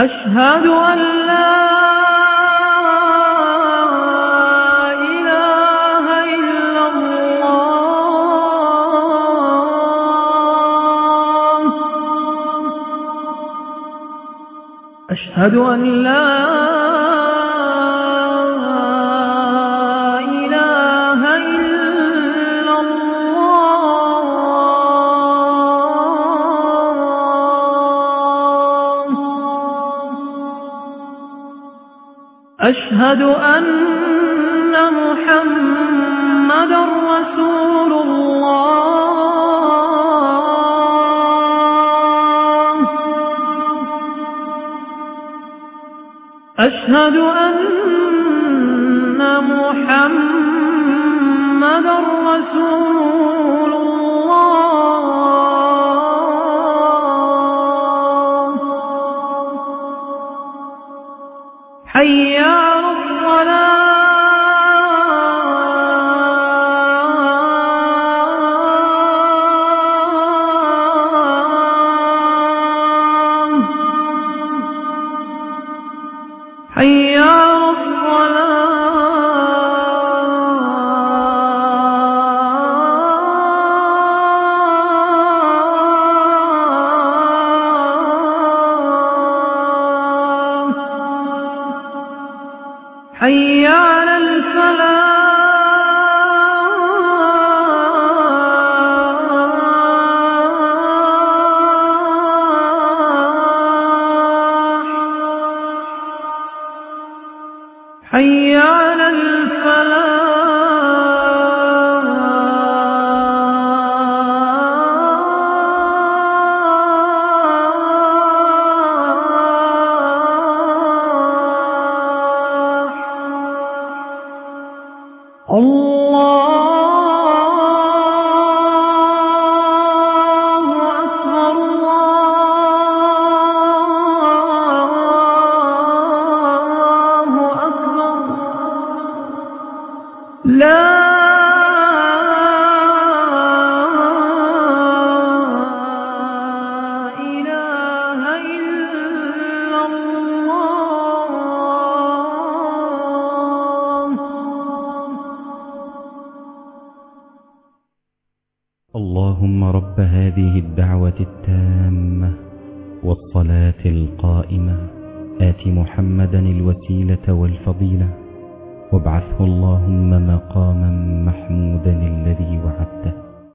أشهد أن لا إله إلا الله أشهد أن لا إله إلا الله أشهد أن محمد رسول الله أشهد أن محمد رسول الله حي على الصلاة حي على الصلاة حي على الفلاح حي على الفلاح الله أكبر الله أكبر لا إله إلا الله اللهم رب هذه الدعوة التامة والصلاة القائمة آت محمدا الوسيلة والفضيلة وابعثه اللهم مقاما محمودا الذي وعدته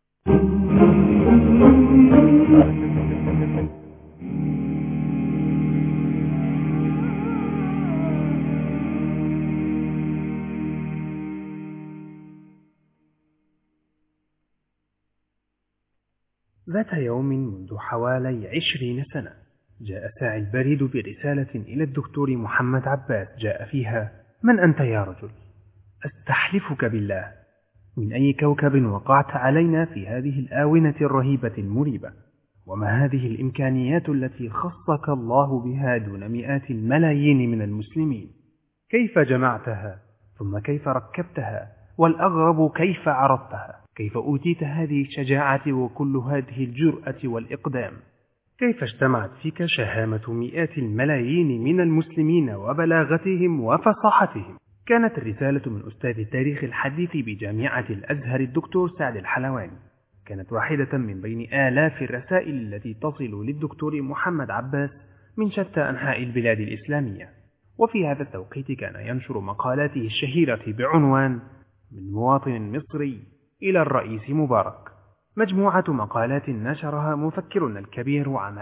ذات يوم منذ حوالي عشرين سنة جاء ساعي البريد برسالة إلى الدكتور محمد عباس جاء فيها من أنت يا رجل؟ أستحلفك بالله من أي كوكب وقعت علينا في هذه الآونة الرهيبة المريبة وما هذه الإمكانيات التي خصك الله بها دون مئات الملايين من المسلمين كيف جمعتها ثم كيف ركبتها والأغرب كيف عرضتها كيف أوتيت هذه الشجاعة وكل هذه الجرأة والإقدام كيف اجتمعت فيك شهامة مئات الملايين من المسلمين وبلاغتهم وفصاحتهم كانت الرسالة من أستاذ التاريخ الحديث بجامعة الأزهر الدكتور سعد الحلواني كانت واحدة من بين آلاف الرسائل التي تصل للدكتور محمد عباس من شتى أنحاء البلاد الإسلامية وفي هذا التوقيت كان ينشر مقالاته الشهيرة بعنوان من مواطن مصري إلى الرئيس مبارك مجموعة مقالات نشرها مفكرنا الكبير عام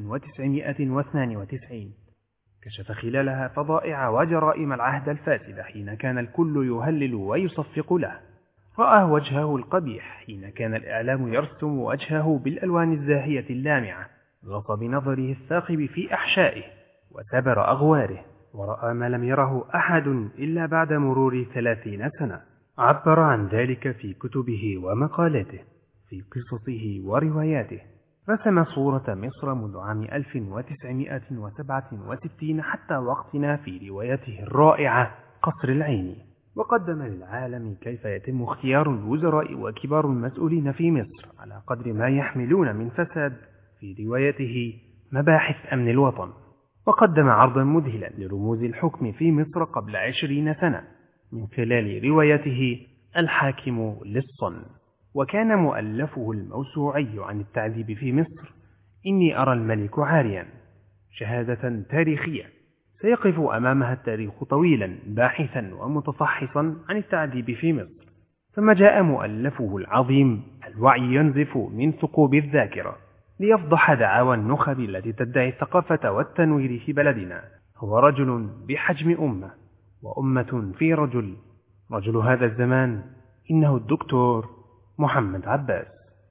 1992 كشف خلالها فظائع وجرائم العهد الفاسد حين كان الكل يهلل ويصفق له رآه وجهه القبيح حين كان الإعلام يرسم وجهه بالألوان الزاهية اللامعة غص بنظره الثاقب في أحشائه وسبر أغواره ورأى ما لم يره أحد إلا بعد مرور ثلاثين سنة عبر عن ذلك في كتبه ومقالاته في قصصه ورواياته رسم صورة مصر منذ عام 1967 حتى وقتنا في روايته الرائعة قصر العين وقدم للعالم كيف يتم اختيار الوزراء وكبار المسؤولين في مصر على قدر ما يحملون من فساد في روايته مباحث أمن الوطن وقدم عرضا مذهلا لرموز الحكم في مصر قبل عشرين سنة من خلال روايته الحاكم لصا وكان مؤلفه الموسوعي عن التعذيب في مصر إني أرى الملك عاريا شهادة تاريخية سيقف أمامها التاريخ طويلا باحثا ومتفحصا عن التعذيب في مصر ثم جاء مؤلفه العظيم الوعي ينزف من ثقوب الذاكرة ليفضح دعاوى النخب التي تدعي الثقافة والتنوير في بلدنا هو رجل بحجم أمة وأمة في رجل رجل هذا الزمان إنه الدكتور محمد عباس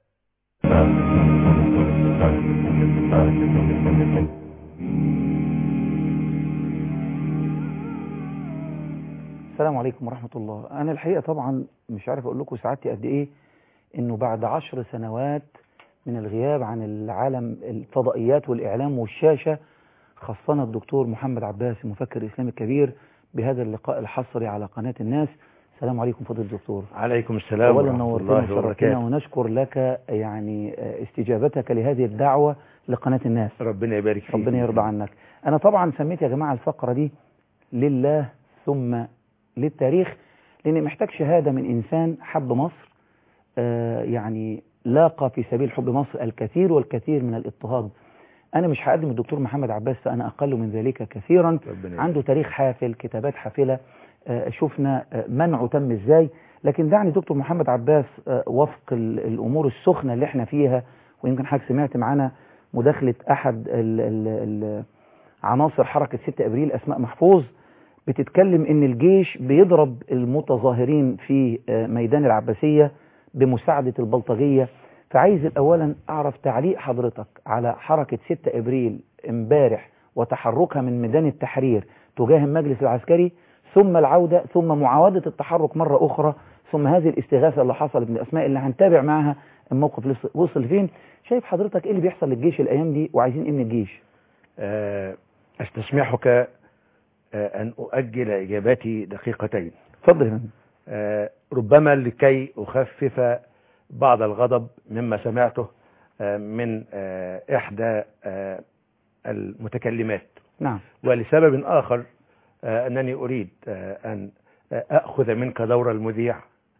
السلام عليكم ورحمة الله أنا الحقيقة طبعا مش عارف أقول لكم سعادتي قد إيه إنه بعد عشر سنوات من الغياب عن العالم الفضائيات والإعلام والشاشة خصنا الدكتور محمد عباس المفكر الإسلامي الكبير بهذا اللقاء الحصري على قناة الناس السلام عليكم فضيلة الدكتور عليكم السلام أولا ورحمة نورتنا الله وشرفتنا وبركاته ونشكر لك يعني استجابتك لهذه الدعوة لقناة الناس ربنا يبارك فيك ربنا يرضى عنك أنا طبعا سميت يا جماعة الفقرة دي لله ثم للتاريخ لأن محتاج شهادة من إنسان حب مصر آه يعني لاقى في سبيل حب مصر الكثير والكثير من الاضطهاد أنا مش هقدم الدكتور محمد عباس فأنا أقل من ذلك كثيرا ربنا يبارك. عنده تاريخ حافل كتابات حافلة آه، شفنا آه، منعه تم ازاي لكن دعني دكتور محمد عباس آه، وفق ال- الامور السخنه اللي احنا فيها ويمكن حضرتك سمعت معانا مداخله احد ال ال ال عناصر حركه 6 ابريل اسماء محفوظ بتتكلم ان الجيش بيضرب المتظاهرين في آه، ميدان العباسيه بمساعده البلطجيه فعايز اولا اعرف تعليق حضرتك على حركه 6 ابريل امبارح وتحركها من ميدان التحرير تجاه المجلس العسكري ثم العودة ثم معاودة التحرك مرة أخرى ثم هذه الاستغاثة اللي حصلت من الأسماء اللي هنتابع معاها الموقف لس- وصل فين شايف حضرتك إيه اللي بيحصل للجيش الأيام دي وعايزين إيه من الجيش آه، استسمحك آه، أن أؤجل إجابتي دقيقتين اتفضل يا فندم آه، ربما لكي أخفف بعض الغضب مما سمعته آه، من آه، إحدى آه، المتكلمات نعم ولسبب آخر آه، أنني أريد آه، أن آه، أخذ منك دور المذيع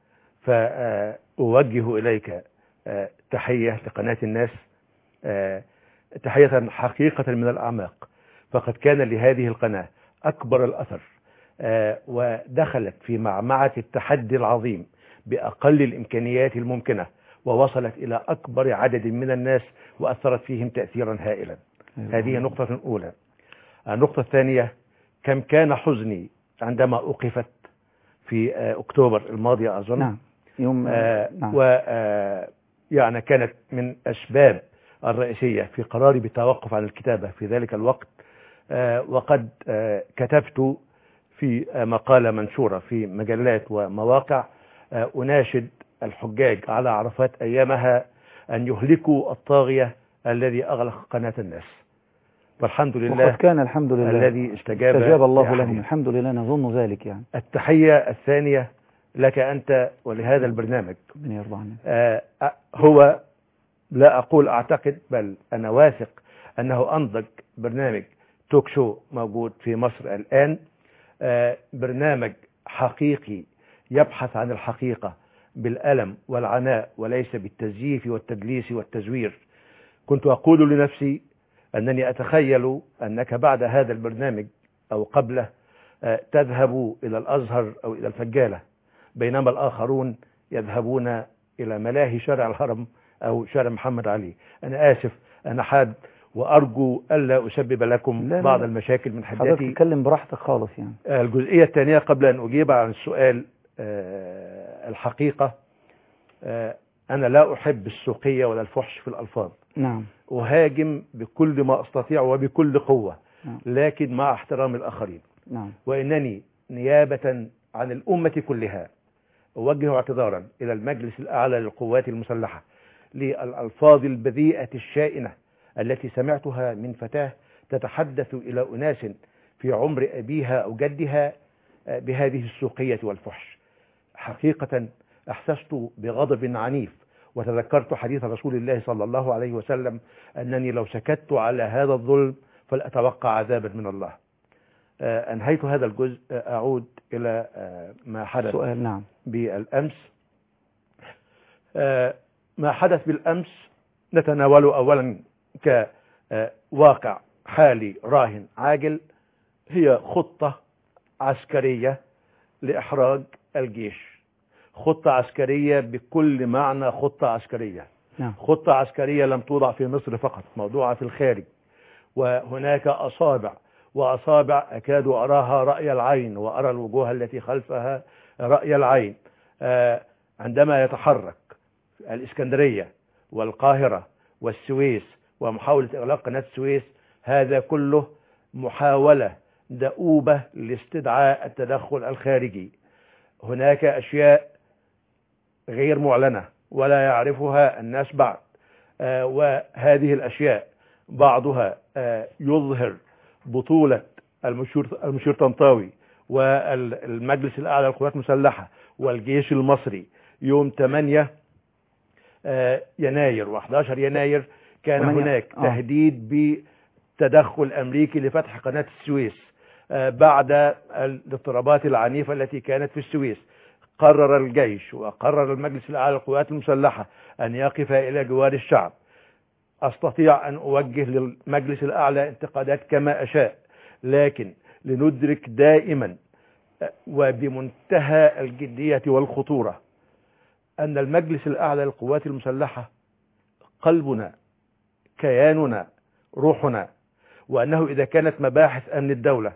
فأوجه إليك آه، تحية لقناة الناس آه، تحية حقيقة من الأعماق فقد كان لهذه القناة أكبر الأثر آه، ودخلت في معمعة التحدي العظيم بأقل الإمكانيات الممكنة ووصلت إلى أكبر عدد من الناس وأثرت فيهم تأثيرا هائلا هذه نقطة أولى النقطة الثانية كم كان حزني عندما أوقفت في آه، أكتوبر الماضي أظن نعم يوم آه، نعم و آه، يعني كانت من أسباب الرئيسية في قراري بالتوقف عن الكتابة في ذلك الوقت آه، وقد آه، كتبت في آه، مقالة منشورة في مجلات ومواقع آه، أناشد الحجاج على عرفات أيامها أن يهلكوا الطاغية الذي أغلق قناة الناس والحمد وقد لله كان الحمد لله الذي استجاب استجاب الله لأحد. لهم الحمد لله نظن ذلك يعني التحية الثانية لك أنت ولهذا البرنامج ربنا يرضى عنك آه، هو لا أقول أعتقد بل أنا واثق أنه أنضج برنامج توك شو موجود في مصر الآن آه، برنامج حقيقي يبحث عن الحقيقة بالألم والعناء وليس بالتزييف والتدليس والتزوير كنت أقول لنفسي أنني أتخيل أنك بعد هذا البرنامج أو قبله آه، تذهب إلى الأزهر أو إلى الفجالة بينما الآخرون يذهبون إلى ملاهي شارع الهرم أو شارع محمد علي أنا آسف أنا حاد وأرجو ألا أسبب لكم لا، لا، بعض لا. المشاكل من حضرتك حدتي تتكلم براحتك خالص يعني الجزئية الثانية قبل أن أجيب عن السؤال آه، الحقيقة آه، أنا لا أحب السوقية ولا الفحش في الألفاظ نعم أهاجم بكل ما أستطيع وبكل قوة نعم. لكن مع احترام الآخرين نعم وإنني نيابة عن الأمة كلها أوجه اعتذارا إلى المجلس الأعلى للقوات المسلحة للألفاظ البذيئة الشائنة التي سمعتها من فتاة تتحدث إلى أناس في عمر أبيها أو جدها آه، بهذه السوقية والفحش حقيقة أحسست بغضب عنيف وتذكرت حديث رسول الله صلى الله عليه وسلم أنني لو سكت على هذا الظلم فلأتوقع عذابا من الله آه، أنهيت هذا الجزء آه، أعود إلى آه، ما حدث سؤال نعم بالأمس آه، ما حدث بالأمس نتناوله أولا كواقع حالي راهن عاجل هي خطة عسكرية لإحراج الجيش خطة عسكرية بكل معنى خطة عسكرية نعم خطة عسكرية لم توضع في مصر فقط موضوعة في الخارج وهناك أصابع وأصابع أكاد أراها رأي العين وأرى الوجوه التي خلفها رأي العين آه، عندما يتحرك الإسكندرية والقاهرة والسويس ومحاولة إغلاق قناة السويس هذا كله محاولة دؤوبة لاستدعاء التدخل الخارجي هناك أشياء غير معلنة ولا يعرفها الناس بعد آه، وهذه الأشياء بعضها آه، يظهر بطولة المشير المشير طنطاوي والمجلس الأعلى للقوات المسلحة والجيش المصري يوم 8 آه، يناير و11 يناير كان 8 هناك آه. تهديد بتدخل أمريكي لفتح قناة السويس آه، بعد الاضطرابات العنيفة التي كانت في السويس قرر الجيش وقرر المجلس الأعلى للقوات المسلحة أن يقف إلى جوار الشعب أستطيع أن أوجه للمجلس الأعلى انتقادات كما أشاء لكن لندرك دائما وبمنتهى الجدية والخطورة أن المجلس الأعلى للقوات المسلحة قلبنا كياننا روحنا وأنه إذا كانت مباحث أمن الدولة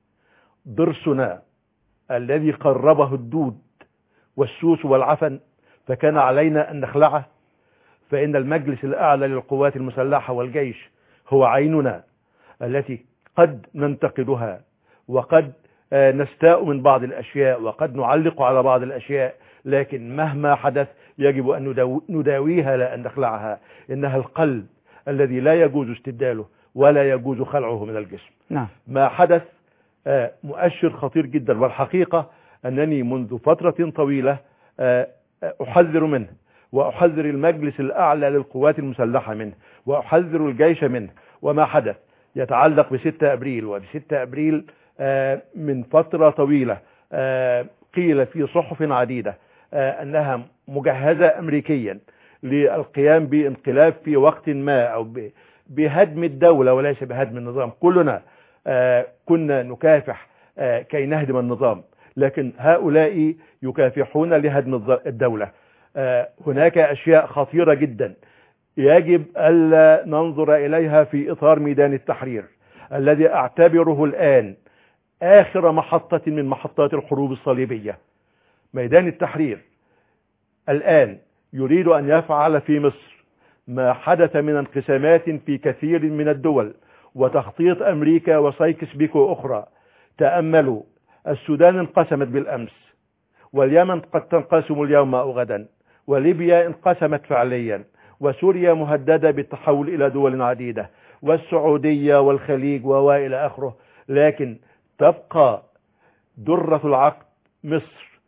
ضرسنا الذي قربه الدود والسوس والعفن فكان علينا أن نخلعه فإن المجلس الأعلى للقوات المسلحة والجيش هو عيننا التي قد ننتقدها وقد آه، نستاء من بعض الأشياء وقد نعلق على بعض الأشياء لكن مهما حدث يجب أن نداو- نداويها لا أن نخلعها إنها القلب الذي لا يجوز استبداله ولا يجوز خلعه من الجسم نعم ما حدث آه، مؤشر خطير جدا والحقيقة أنني منذ فترة طويلة آه، آه، أحذر منه وأحذر المجلس الأعلى للقوات المسلحة منه وأحذر الجيش منه وما حدث يتعلق بستة أبريل وبستة أبريل آه، من فترة طويلة آه، قيل في صحف عديدة آه، أنها مجهزة أمريكيا للقيام بانقلاب في وقت ما أو ب- بهدم الدولة وليس بهدم النظام كلنا آه، كنا نكافح آه، كي نهدم النظام لكن هؤلاء يكافحون لهدم الض- الدولة آه، هناك أشياء خطيرة جدا يجب ألا ننظر إليها في إطار ميدان التحرير الذي أعتبره الآن آخر محطة من محطات الحروب الصليبية ميدان التحرير الآن يريد أن يفعل في مصر ما حدث من انقسامات في كثير من الدول وتخطيط أمريكا وسايكس بيكو أخرى تأملوا السودان انقسمت بالأمس واليمن قد تنقسم اليوم أو غدا وليبيا انقسمت فعليا وسوريا مهددة بالتحول إلى دول عديدة والسعودية والخليج وإلى آخره لكن تبقى درة العقد مصر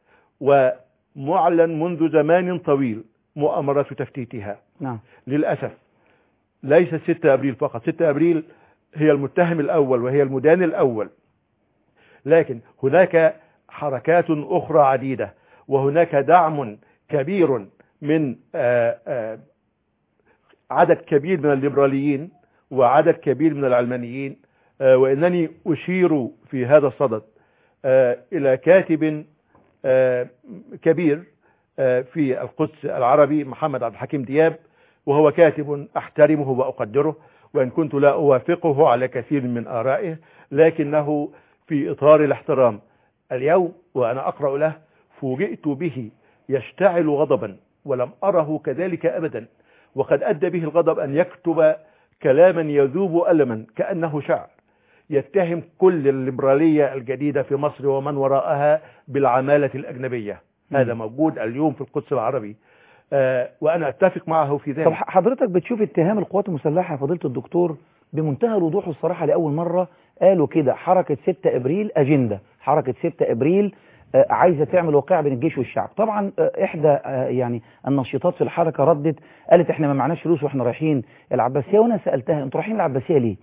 ومعلن منذ زمان طويل مؤامرة تفتيتها نعم للأسف ليس 6 أبريل فقط 6 أبريل هي المتهم الأول وهي المدان الأول لكن هناك حركات أخرى عديدة وهناك دعم كبير من آه، آه، عدد كبير من الليبراليين وعدد كبير من العلمانيين آه، وإنني أشير في هذا الصدد آه، إلى كاتب آه، كبير آه، في القدس العربي محمد عبد الحكيم دياب وهو كاتب أحترمه وأقدره وإن كنت لا أوافقه على كثير من آرائه لكنه في إطار الاحترام اليوم وأنا أقرأ له فوجئت به يشتعل غضبا ولم أره كذلك أبدا وقد أدى به الغضب أن يكتب كلاما يذوب ألما كأنه شعر يتهم كل الليبرالية الجديدة في مصر ومن وراءها بالعمالة الأجنبية هذا موجود اليوم في القدس العربي آه، وأنا أتفق معه في طب ذلك حضرتك بتشوف اتهام القوات المسلحة يا فضيلة الدكتور بمنتهى الوضوح والصراحة لأول مرة قالوا كده حركة 6 أبريل أجندة حركة 6 أبريل آه، عايزة تعمل وقائع بين الجيش والشعب طبعا آه، إحدى آه، يعني النشيطات في الحركة ردت قالت إحنا ما معناش فلوس وإحنا رايحين العباسية وأنا سألتها أنتوا رايحين العباسية ليه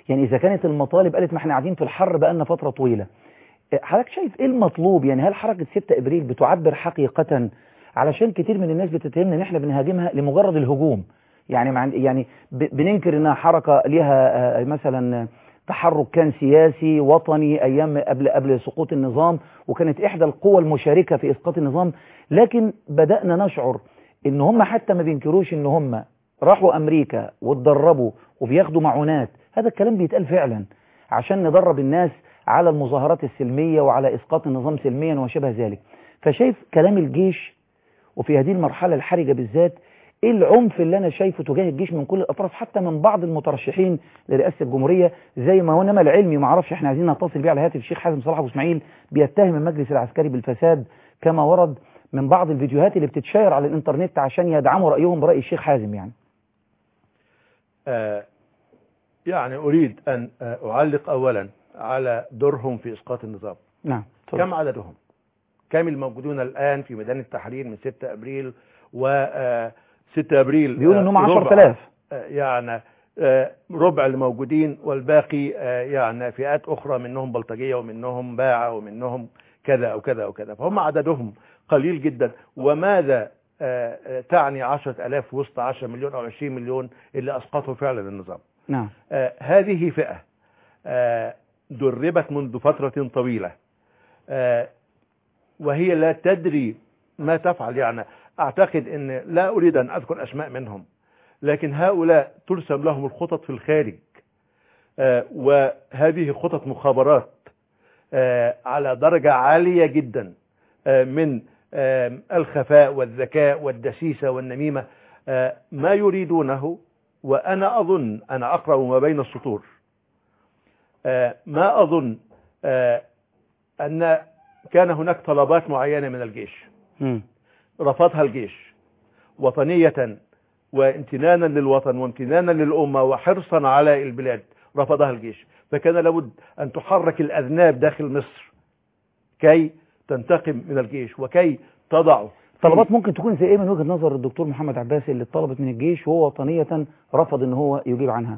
يعني إذا كانت المطالب قالت ما احنا قاعدين في الحر بقالنا فترة طويلة حضرتك شايف ايه المطلوب يعني هل حركة 6 ابريل بتعبر حقيقة علشان كتير من الناس بتتهمنا ان احنا بنهاجمها لمجرد الهجوم يعني مع يعني ب- بننكر انها حركة ليها آه، مثلا تحرك كان سياسي وطني ايام قبل قبل سقوط النظام وكانت احدى القوى المشاركة في اسقاط النظام لكن بدأنا نشعر ان هم حتى ما بينكروش ان هم راحوا امريكا واتدربوا وبياخدوا معونات هذا الكلام بيتقال فعلا عشان ندرب الناس على المظاهرات السلمية وعلى إسقاط النظام سلميا وشبه ذلك فشايف كلام الجيش وفي هذه المرحلة الحرجة بالذات ايه العنف اللي انا شايفه تجاه الجيش من كل الاطراف حتى من بعض المترشحين لرئاسة الجمهورية زي ما هو انما العلمي ما اعرفش احنا عايزين نتصل بيه على هاتف الشيخ حازم صلاح ابو اسماعيل بيتهم المجلس العسكري بالفساد كما ورد من بعض الفيديوهات اللي بتتشير على الانترنت عشان يدعموا رأيهم برأي الشيخ حازم يعني آه، يعني أريد أن آه، أعلق أولا على دورهم في إسقاط النظام نعم اتفضل. كم عددهم كم الموجودون الآن في ميدان التحرير من 6 أبريل و آه، 6 أبريل بيقولوا انهم آه، ربع. 10000 آه، يعني آه، ربع الموجودين والباقي آه، يعني فئات أخرى منهم بلطجية ومنهم باعة ومنهم كذا أو كذا أو كذا فهم عددهم قليل جدا وماذا آه، آه، تعني عشرة ألاف وسط 10 مليون أو 20 مليون اللي أسقطوا فعلا النظام نعم آه، هذه فئة آه، دربت منذ فترة طويلة آه، وهي لا تدري ما تفعل يعني أعتقد أن لا أريد أن أذكر أسماء منهم لكن هؤلاء ترسم لهم الخطط في الخارج آه، وهذه خطط مخابرات آه، على درجة عالية جدا آه، من آه، الخفاء والذكاء والدسيسة والنميمة آه، ما يريدونه وأنا أظن أنا أقرأ ما بين السطور آه، ما أظن آه، أن كان هناك طلبات معينة من الجيش مم. رفضها الجيش وطنية وامتنانا للوطن وامتنانا للأمة وحرصا على البلاد رفضها الجيش فكان لابد أن تحرك الأذناب داخل مصر كي تنتقم من الجيش وكي تضعه طلبات ممكن تكون زي ايه من وجهة نظر الدكتور محمد عباس اللي اتطلبت من الجيش وهو وطنية رفض ان هو يجيب عنها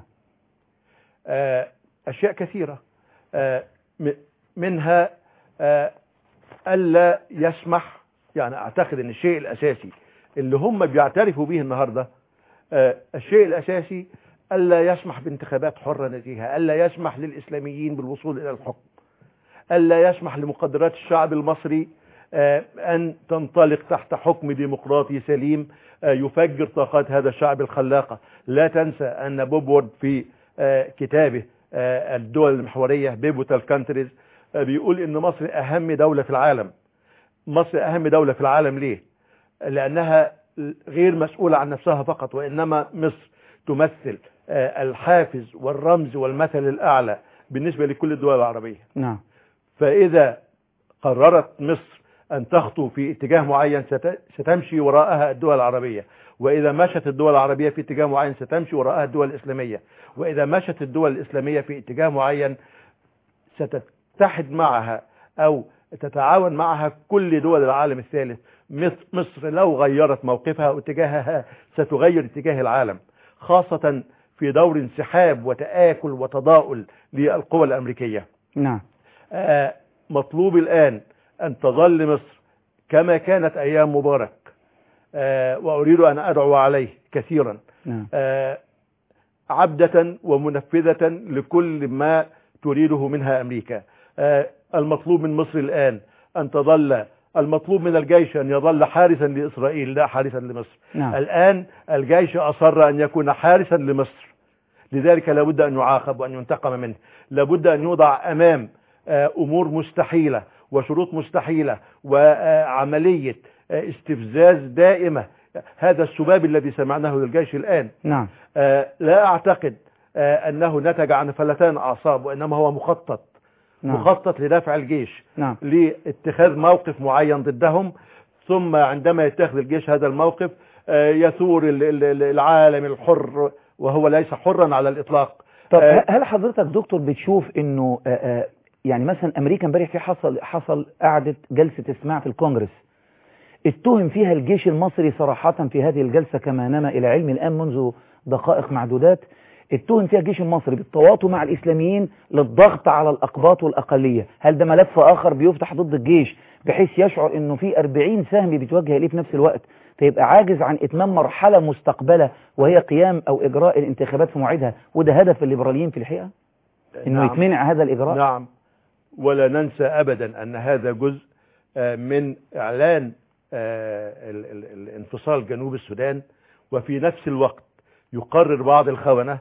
آه، أشياء كثيرة آه، م- منها آه، ألا يسمح يعني أعتقد أن الشيء الأساسي اللي هم بيعترفوا به النهاردة آه، الشيء الأساسي ألا يسمح بانتخابات حرة نزيهة ألا يسمح للإسلاميين بالوصول إلى الحكم ألا يسمح لمقدرات الشعب المصري آه، أن تنطلق تحت حكم ديمقراطي سليم آه، يفجر طاقات هذا الشعب الخلاقة لا تنسى أن بوب وورد في آه، كتابه آه، الدول المحورية بيبوتال كانتريز بيقول ان مصر اهم دولة في العالم مصر اهم دولة في العالم ليه لانها غير مسؤولة عن نفسها فقط وانما مصر تمثل آه، الحافز والرمز والمثل الاعلى بالنسبة لكل الدول العربية نعم فاذا قررت مصر ان تخطو في اتجاه معين ست- ستمشي وراءها الدول العربية واذا مشت الدول العربية في اتجاه معين ستمشي وراءها الدول الاسلامية واذا مشت الدول الاسلامية في اتجاه معين ستتحد معها او تتعاون معها كل دول العالم الثالث مص- مصر لو غيرت موقفها واتجاهها ستغير اتجاه العالم خاصة في دور انسحاب وتآكل وتضاؤل للقوى الأمريكية نعم آه، مطلوب الآن أن تظل مصر كما كانت أيام مبارك آه، وأريد أن أدعو عليه كثيرا نعم آه، عبدة ومنفذة لكل ما تريده منها أمريكا آه، المطلوب من مصر الآن أن تظل المطلوب من الجيش أن يظل حارسا لإسرائيل لا حارسا لمصر نعم الآن الجيش أصر أن يكون حارسا لمصر لذلك لابد أن يعاقب وأن ينتقم منه لابد أن يوضع أمام آه، أمور مستحيلة وشروط مستحيلة وعملية آه، استفزاز دائمة هذا السباب الذي سمعناه للجيش الآن نعم آه، لا أعتقد آه، أنه نتج عن فلتان أعصاب وإنما هو مخطط نعم مخطط لدفع الجيش نعم لاتخاذ موقف معين ضدهم ثم عندما يتخذ الجيش هذا الموقف آه، يثور ال- ال- ال- العالم الحر وهو ليس حرا على الإطلاق طب آه، هل حضرتك دكتور بتشوف انه آه، آه، يعني مثلا امريكا امبارح في حصل حصل قعدة جلسة استماع في الكونجرس اتهم فيها الجيش المصري صراحة في هذه الجلسة كما نما الى علم الان منذ دقائق معدودات اتهم فيها الجيش المصري بالتواطؤ مع الإسلاميين للضغط على الأقباط والأقلية هل ده ملف آخر بيفتح ضد الجيش بحيث يشعر أنه في 40 سهم بيتوجه إليه في نفس الوقت فيبقى عاجز عن إتمام مرحلة مستقبلة وهي قيام أو إجراء الانتخابات في موعدها وده هدف الليبراليين في الحقيقة أنه نعم. يتمنع هذا الإجراء نعم ولا ننسى أبدا أن هذا جزء آه، من إعلان آه، ال- ال- الانفصال جنوب السودان وفي نفس الوقت يقرر بعض الخونة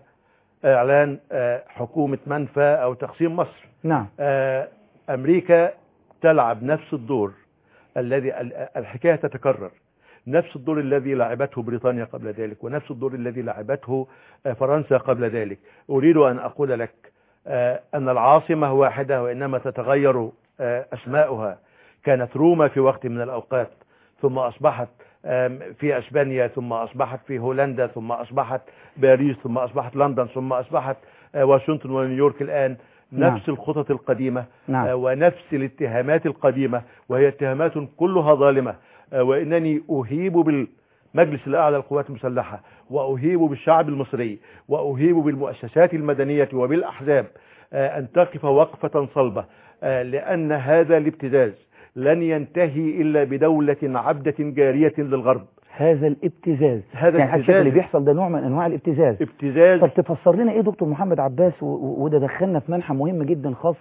إعلان آه، حكومة منفى أو تقسيم مصر نعم آه، أمريكا تلعب نفس الدور الذي ال- الحكاية تتكرر نفس الدور الذي لعبته بريطانيا قبل ذلك ونفس الدور الذي لعبته آه، فرنسا قبل ذلك أريد أن أقول لك آه، أن العاصمة واحدة وإنما تتغير آه، أسماؤها كانت روما في وقت من الأوقات ثم أصبحت آم، في أسبانيا ثم أصبحت في هولندا ثم أصبحت باريس ثم أصبحت لندن ثم أصبحت آه، واشنطن ونيويورك الآن نعم. نفس الخطط القديمة نعم. آه، ونفس الاتهامات القديمة وهي اتهامات كلها ظالمة آه، وإنني أهيب بالمجلس الأعلى للقوات المسلحة وأهيب بالشعب المصري وأهيب بالمؤسسات المدنية وبالأحزاب آه، أن تقف وقفة صلبة آه، لأن هذا الابتزاز لن ينتهي إلا بدولة عبدة جارية للغرب هذا الابتزاز هذا يعني حضرتك الابتزاز. اللي بيحصل ده نوع من أنواع الابتزاز ابتزاز طب تفسر لنا ايه دكتور محمد عباس و- و- وده دخلنا في منحى مهم جدا خاص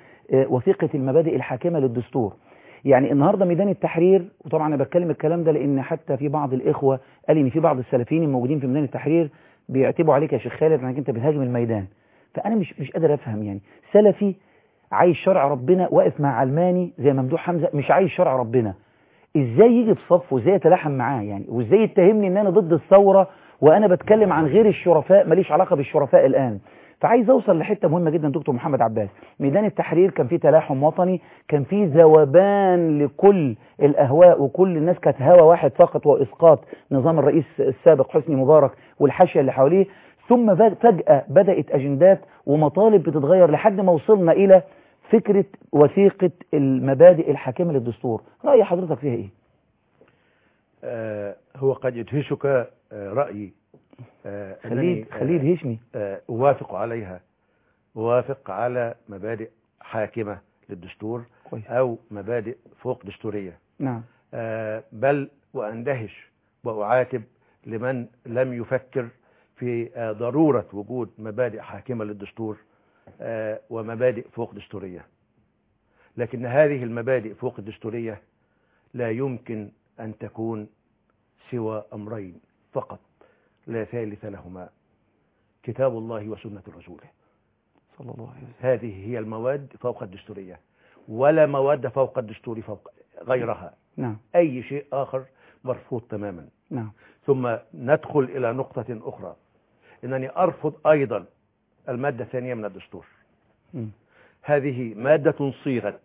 بوثيقة المبادئ الحاكمة للدستور يعني النهاردة ميدان التحرير وطبعا انا بتكلم الكلام ده لان حتى في بعض الاخوة قال ان في بعض السلفيين الموجودين في ميدان التحرير بيعتبوا عليك يا شيخ خالد انك انت بتهاجم الميدان فانا مش مش قادر افهم يعني سلفي عايز شرع ربنا واقف مع علماني زي ممدوح حمزة مش عايز شرع ربنا ازاي يجي بصف وازاي يتلاحم معاه يعني وازاي يتهمني ان انا ضد الثورة وانا بتكلم عن غير الشرفاء ماليش علاقة بالشرفاء الان فعايز اوصل لحته مهمه جدا دكتور محمد عباس ميدان التحرير كان فيه تلاحم وطني كان فيه ذوبان لكل الاهواء وكل الناس كانت هوى واحد فقط واسقاط نظام الرئيس السابق حسني مبارك والحاشيه اللي حواليه ثم بد- فجاه بدات اجندات ومطالب بتتغير لحد ما وصلنا الى فكره وثيقه المبادئ الحاكمه للدستور راي حضرتك فيها ايه آه، هو قد يدهشك آه، رأيي آه، خليه أنني، آه، خليه يدهشني آه، أوافق عليها أوافق على مبادئ حاكمة للدستور كويس أو مبادئ فوق دستورية نعم آه، بل وأندهش وأعاتب لمن لم يفكر في آه، ضرورة وجود مبادئ حاكمة للدستور آه، ومبادئ فوق دستورية لكن هذه المبادئ فوق الدستورية لا يمكن أن تكون سوى أمرين فقط لا ثالث لهما كتاب الله وسنة رسوله صلى الله عليه وسلم هذه هي المواد فوق الدستورية ولا مواد فوق الدستور فوق غيرها نعم أي شيء آخر مرفوض تماما نعم ثم ندخل إلى نقطة أخرى إنني أرفض أيضا المادة الثانية من الدستور مم. هذه مادة صيغت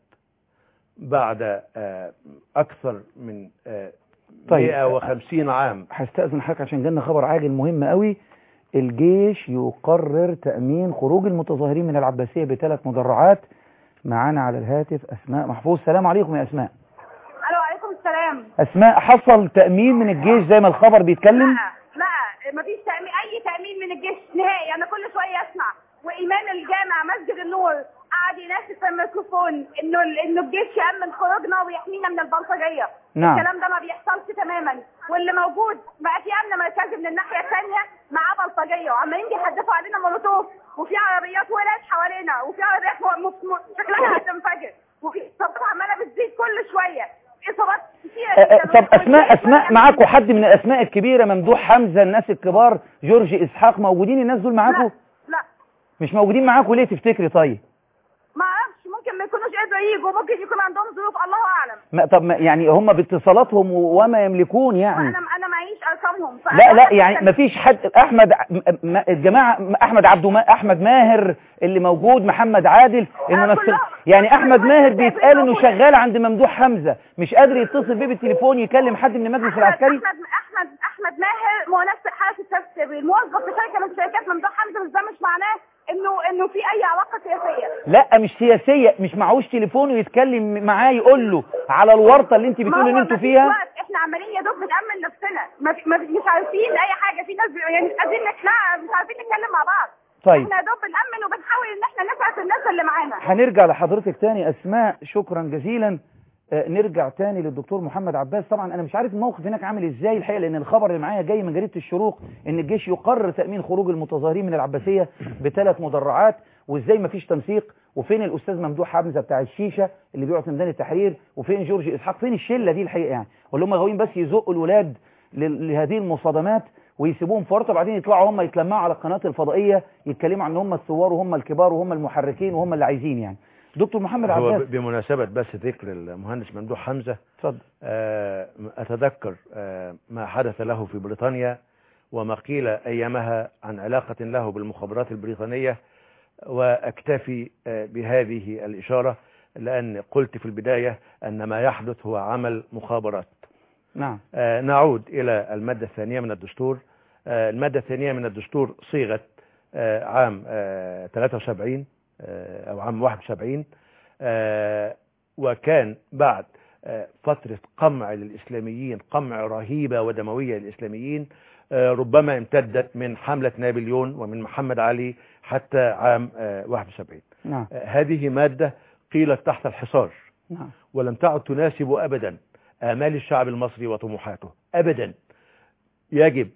بعد آه، أكثر من آه، طيب. 150 عام هستأذن حضرتك عشان جالنا خبر عاجل مهم قوي الجيش يقرر تأمين خروج المتظاهرين من العباسية بثلاث مدرعات معانا على الهاتف أسماء محفوظ السلام عليكم يا أسماء الو عليكم السلام أسماء حصل تأمين من الجيش زي ما الخبر بيتكلم لا لا مفيش تأمين أي تأمين من الجيش نهائي أنا كل شوية أسمع وإمام الجامع مسجد النور قعد يناشد في الميكروفون إنه ال- إنه الجيش يأمن خروجنا ويحمينا من البلطجية نعم الكلام ده ما بيحصلش تماما واللي موجود بقى في أمن مركزي من الناحية الثانية معاه بلطجية وعمالين بيحدفوا علينا مولوتوف وفي عربيات ولاد حوالينا وفي عربيات م- م- م- شكلها هتنفجر وفي إصابات عمالة بتزيد كل شوية إصابات كتيرة أ- أ- جدا طب أسماء أسماء معاكم حد من الأسماء الكبيرة ممدوح حمزة الناس الكبار جورج إسحاق موجودين الناس دول معاكم لا لا مش موجودين معاكم ليه تفتكري طيب ما اعرفش ممكن ما يكونوش قدروا يجوا ممكن يكون عندهم ظروف الله اعلم ما طب ما يعني هم باتصالاتهم وما يملكون يعني وانا انا معيش ارقامهم لا لا يعني مفيش حد احمد ع- م- م- الجماعه م- احمد عبد ما احمد ماهر اللي موجود محمد عادل الممثل كلهم- يعني احمد كل ماهر واحد بيتقال انه موجود. شغال عند ممدوح حمزه مش قادر يتصل بيه بالتليفون يكلم حد من المجلس احمد العسكري احمد احمد احمد ماهر منسق حركه التسريب الموظف في شركه من شركات ممدوح حمزه بس ده مش معناه انه انه في اي علاقه سياسيه لا مش سياسيه مش معهوش تليفون ويتكلم معاه يقول له على الورطه اللي انت ما بتقول ان هو انتوا مفيش فيها وقت. احنا عمالين يا دوب بنأمن نفسنا ما في- ما في- مش عارفين اي حاجه في ناس بي- يعني مش قادرين نقنع مش عارفين نتكلم مع بعض طيب احنا يا دوب بنأمن وبنحاول ان احنا نسعد الناس اللي معانا هنرجع لحضرتك تاني اسماء شكرا جزيلا آه، نرجع تاني للدكتور محمد عباس طبعا انا مش عارف الموقف هناك عامل ازاي الحقيقه لان الخبر اللي معايا جاي من جريده الشروق ان الجيش يقرر تامين خروج المتظاهرين من العباسيه بثلاث مدرعات وازاي مفيش تنسيق وفين الاستاذ ممدوح حمزه بتاع الشيشه اللي بيقعد في ميدان التحرير وفين جورج اسحاق فين الشله دي الحقيقه يعني ولا هم غاويين بس يزقوا الولاد ل- لهذه المصادمات ويسيبوهم في ورطه بعدين يطلعوا هم يتلمعوا على القناه الفضائيه يتكلموا عن ان هم الثوار وهم الكبار وهم المحركين وهم اللي عايزين يعني دكتور محمد هو عباس ب- بمناسبة بس ذكر المهندس ممدوح حمزة اتفضل آه، أتذكر آه، ما حدث له في بريطانيا وما قيل أيامها عن علاقة له بالمخابرات البريطانية وأكتفي آه، بهذه الإشارة لأن قلت في البداية أن ما يحدث هو عمل مخابرات نعم آه، نعود إلى المادة الثانية من الدستور آه، المادة الثانية من الدستور صيغت آه، عام آه، 73 آه، أو عام 71 آه، وكان بعد آه، فترة قمع للإسلاميين قمع رهيبة ودموية للإسلاميين آه، ربما امتدت من حملة نابليون ومن محمد علي حتى عام آه، 71 نعم آه، هذه مادة قيلت تحت الحصار نعم ولم تعد تناسب أبدا آمال الشعب المصري وطموحاته أبدا يجب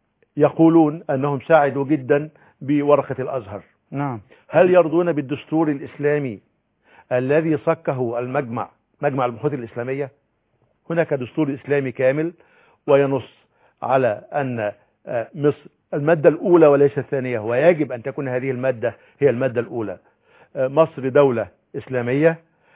يقولون أنهم ساعدوا جدا بورقة الأزهر نعم هل يرضون بالدستور الإسلامي الذي صكه المجمع مجمع البحوث الإسلامية هناك دستور إسلامي كامل وينص على أن آه، مصر المادة الأولى وليس الثانية ويجب أن تكون هذه المادة هي المادة الأولى آه، مصر دولة إسلامية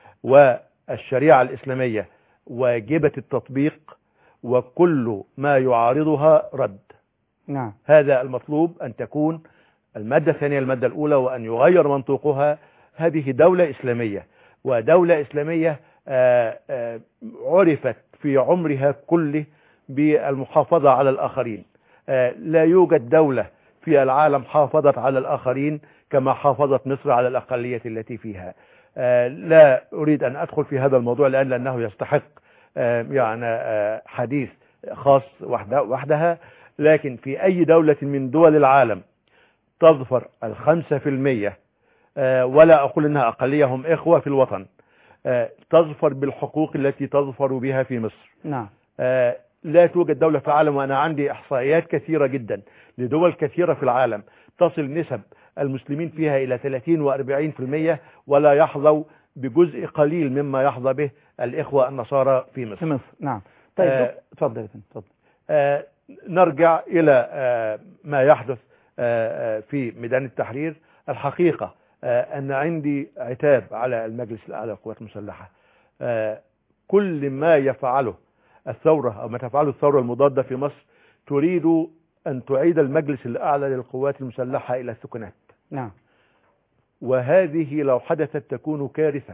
والشريعة الإسلامية واجبة التطبيق وكل ما يعارضها رد نعم هذا المطلوب أن تكون المادة الثانية المادة الأولى وأن يغير منطوقها هذه دولة إسلامية ودولة إسلامية آه، آه، عرفت في عمرها كله بالمحافظة على الآخرين آه، لا يوجد دولة في العالم حافظت على الآخرين كما حافظت مصر على الأقلية التي فيها آه، لا أريد أن أدخل في هذا الموضوع لأن لأنه يستحق آه، يعني آه، حديث خاص وحده- وحدها لكن في أي دولة من دول العالم تظفر الخمسة في المية آه، ولا أقول أنها أقلية هم إخوة في الوطن آه، تظفر بالحقوق التي تظفر بها في مصر نعم آه، لا توجد دولة في العالم وأنا عندي إحصائيات كثيرة جدا لدول كثيرة في العالم تصل نسب المسلمين فيها إلى 30 و40% ولا يحظوا بجزء قليل مما يحظى به الإخوة النصارى في مصر في مصر نعم طيب آه، دك- اتفضل يا فندم اتفضل آه، نرجع إلى آه، ما يحدث آه، آه، في ميدان التحرير الحقيقة آه، أن عندي عتاب على المجلس الأعلى للقوات المسلحة آه، كل ما يفعله الثورة أو ما تفعله الثورة المضادة في مصر تريد أن تعيد المجلس الأعلى للقوات المسلحة إلى السكنات نعم وهذه لو حدثت تكون كارثة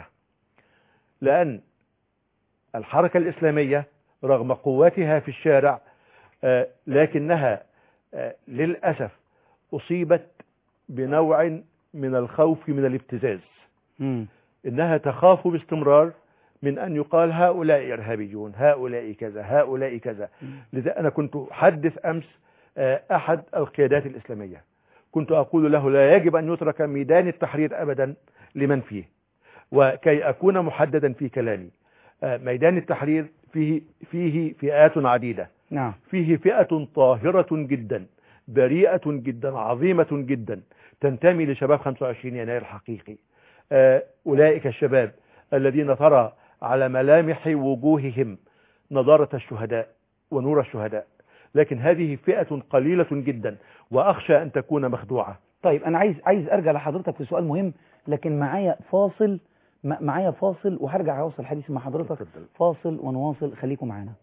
لأن الحركة الإسلامية رغم قوتها في الشارع آه، لكنها آه، للأسف أصيبت بنوع من الخوف من الابتزاز مم. إنها تخاف باستمرار من أن يقال هؤلاء إرهابيون هؤلاء كذا هؤلاء كذا لذا أنا كنت أحدث أمس آه، أحد القيادات الإسلامية كنت أقول له لا يجب أن يترك ميدان التحرير أبدا لمن فيه وكي أكون محددا في كلامي آه، ميدان التحرير فيه فيه فئات عديدة نعم فيه فئة طاهرة جدا بريئة جدا عظيمة جدا تنتمي لشباب 25 يناير الحقيقي آه، أولئك الشباب الذين ترى على ملامح وجوههم نضارة الشهداء ونور الشهداء لكن هذه فئة قليلة جدا وأخشى أن تكون مخدوعة طيب انا عايز عايز ارجع لحضرتك في سؤال مهم لكن معايا فاصل م- معايا فاصل وهرجع اوصل الحديث مع حضرتك اتفضل. فاصل ونواصل خليكم معانا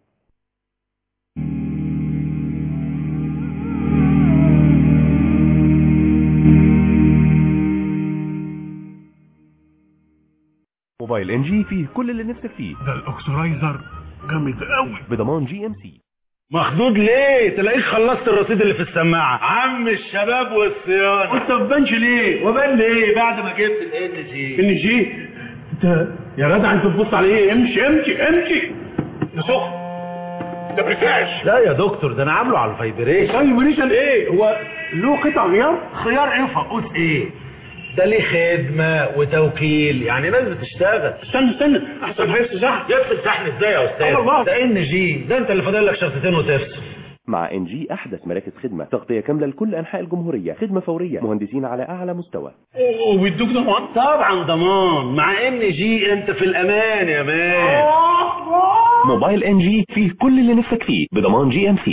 موبايل ان جي فيه كل اللي نفسك فيه ده الاكسرايزر جامد قوي بضمان جي ام سي مخدود ليه تلاقيك خلصت الرصيد اللي في السماعه عم الشباب والصيانه وانت ما بانش ليه وبان ليه بعد ما جبت الان جي ان جي انت يا جدع انت بتبص على ايه امشي امشي امشي يا سخن ده بريكاش لا يا دكتور ده انا عامله على الفايبريشن فايبريشن ايه هو له قطع غيار خيار ايه وفقوس ايه ده ليه خدمة وتوكيل يعني ناس بتشتغل استنى استنى احسن هيفصل شحن يفصل شحن ازاي يا استاذ الله. ده ان جي ده انت اللي فاضل لك شرطتين وتفصل مع ان جي احدث مراكز خدمة تغطية كاملة لكل انحاء الجمهورية خدمة فورية مهندسين على اعلى مستوى وبيدوك ضمان طبعا ضمان مع ان جي انت في الامان يا مان موبايل ان جي فيه كل اللي نفسك فيه بضمان جي ام سي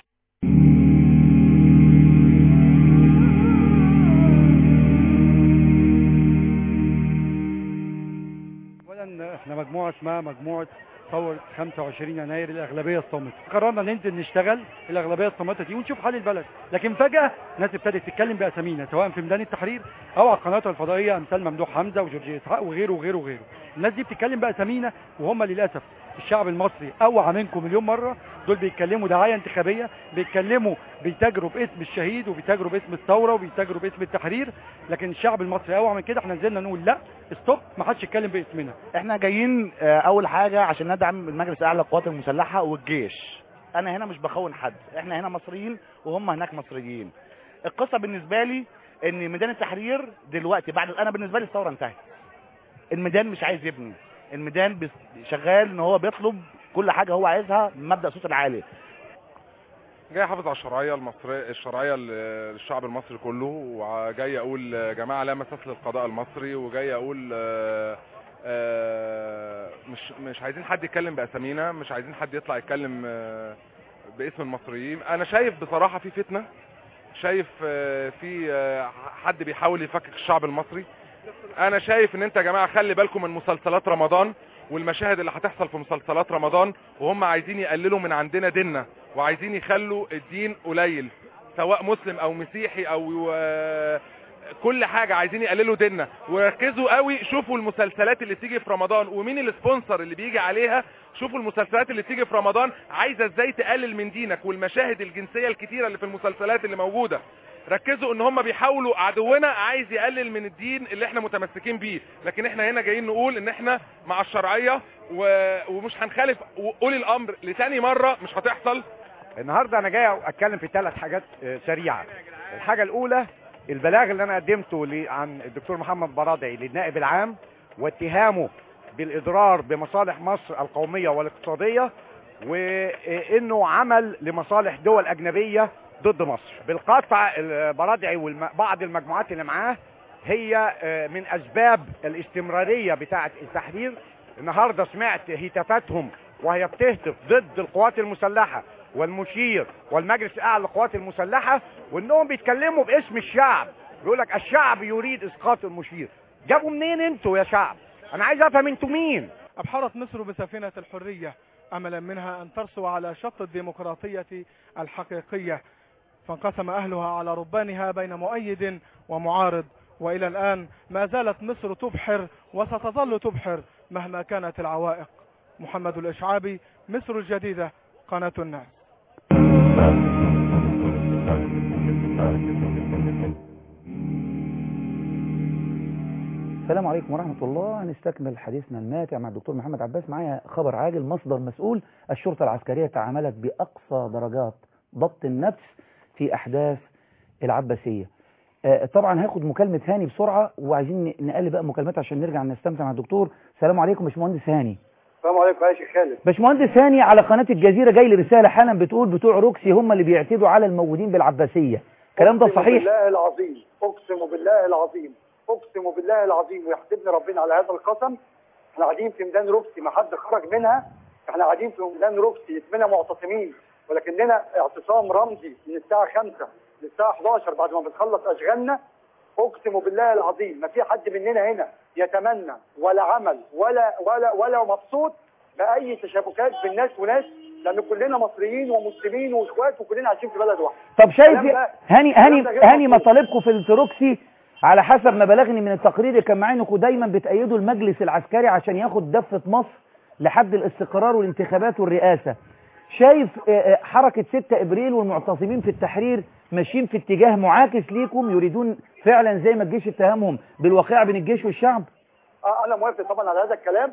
اولا احنا مجموعه اسمها مجموعه ثوره 25 يناير الاغلبيه الصامته قررنا ننزل نشتغل الاغلبيه الصامته دي ونشوف حال البلد لكن فجاه ناس ابتدت تتكلم باسامينا سواء في ميدان التحرير او على القناه الفضائيه امثال ممدوح حمزه وجورج اسحاق وغيره وغيره وغيره الناس دي بتتكلم باسامينا وهم للاسف الشعب المصري اوعى منكم مليون مره دول بيتكلموا دعايه انتخابيه بيتكلموا بيتاجروا باسم الشهيد وبيتاجروا باسم الثوره وبيتاجروا باسم التحرير لكن الشعب المصري اوعى من كده احنا نزلنا نقول لا ستوب ما حدش يتكلم باسمنا احنا جايين آه، اول حاجه عشان ندعم المجلس الاعلى للقوات المسلحه والجيش انا هنا مش بخون حد احنا هنا مصريين وهم هناك مصريين القصه بالنسبه لي ان ميدان التحرير دلوقتي بعد انا بالنسبه لي الثوره انتهت الميدان مش عايز يبني الميدان بس- شغال ان هو بيطلب كل حاجه هو عايزها من مبدا صوت العالي جاي احافظ على الشرعيه المصريه الشرعيه ل- للشعب المصري كله وجاي اقول يا جماعه لا مساس للقضاء المصري وجاي اقول آه، آه، مش مش عايزين حد يتكلم باسامينا مش عايزين حد يطلع يتكلم آه، باسم المصريين انا شايف بصراحه في فتنه شايف آه، في آه، حد بيحاول يفكك الشعب المصري انا شايف ان انت يا جماعه خلي بالكم من مسلسلات رمضان والمشاهد اللي هتحصل في مسلسلات رمضان وهم عايزين يقللوا من عندنا ديننا وعايزين يخلوا الدين قليل سواء مسلم او مسيحي او آه، كل حاجة عايزين يقللوا ديننا وركزوا قوي شوفوا المسلسلات اللي تيجي في رمضان ومين السبونسر اللي بيجي عليها شوفوا المسلسلات اللي تيجي في رمضان عايزة ازاي تقلل من دينك والمشاهد الجنسية الكتيرة اللي في المسلسلات اللي موجودة ركزوا ان هم بيحاولوا عدونا عايز يقلل من الدين اللي احنا متمسكين بيه لكن احنا هنا جايين نقول ان احنا مع الشرعية و... ومش هنخالف وقولي الامر لتاني مرة مش هتحصل النهارده انا جاي اتكلم في ثلاث حاجات آه، سريعه الحاجه الاولى البلاغ اللي انا قدمته ل- عن الدكتور محمد برادعي للنائب العام واتهامه بالاضرار بمصالح مصر القوميه والاقتصاديه وانه عمل لمصالح دول اجنبيه ضد مصر بالقطع البرادعي وبعض المجموعات اللي معاه هي آه، من اسباب الاستمراريه بتاعه التحرير النهارده سمعت هتافاتهم وهي بتهتف ضد القوات المسلحه والمشير والمجلس الاعلى للقوات المسلحه وانهم بيتكلموا باسم الشعب يقول لك الشعب يريد اسقاط المشير جابوا منين انتوا يا شعب انا عايز افهم انتوا مين أبحرت مصر بسفينة الحرية أملا منها أن ترسو على شط الديمقراطية الحقيقية فانقسم أهلها على ربانها بين مؤيد ومعارض وإلى الآن ما زالت مصر تبحر وستظل تبحر مهما كانت العوائق محمد الإشعابي مصر الجديدة قناة الناس السلام عليكم ورحمة الله نستكمل حديثنا الماتع مع الدكتور محمد عباس معايا خبر عاجل مصدر مسؤول الشرطة العسكرية تعاملت بأقصى درجات ضبط النفس في أحداث العباسية آه، طبعا هاخد مكالمة هاني بسرعة وعايزين نقلب بقى مكالمات عشان نرجع نستمتع مع الدكتور السلام عليكم باشمهندس هاني السلام عليكم يا شيخ خالد باشمهندس هاني على قناة الجزيرة جاي لي رسالة حالا بتقول بتوع روكسي هم اللي بيعتدوا على الموجودين بالعباسية الكلام ده أقسم صحيح بالله العظيم اقسم بالله العظيم اقسم بالله العظيم ويحسبني ربنا على هذا القسم احنا قاعدين في ميدان روكسي ما حد خرج منها احنا قاعدين في ميدان روكسي اسمنا معتصمين ولكننا اعتصام رمزي من الساعه 5 للساعه 11 بعد ما بنخلص اشغالنا اقسم بالله العظيم ما في حد مننا هنا يتمنى ولا عمل ولا ولا ولا مبسوط باي تشابكات بين ناس وناس لان كلنا مصريين ومسلمين واخوات وكلنا عايشين في بلد واحد طب شايف الكلام ده- هاني هاني الكلام ده غير هاني مظبوط. مطالبكم في التروكسي على حسب ما بلغني من التقرير اللي كان معايا انكم دايما بتأيدوا المجلس العسكري عشان ياخد دفة مصر لحد الاستقرار والانتخابات والرئاسة شايف آه، آه، حركة 6 ابريل والمعتصمين في التحرير ماشيين في اتجاه معاكس ليكم يريدون فعلا زي ما الجيش اتهمهم بالواقع بين الجيش والشعب آه، انا موافق طبعا على هذا الكلام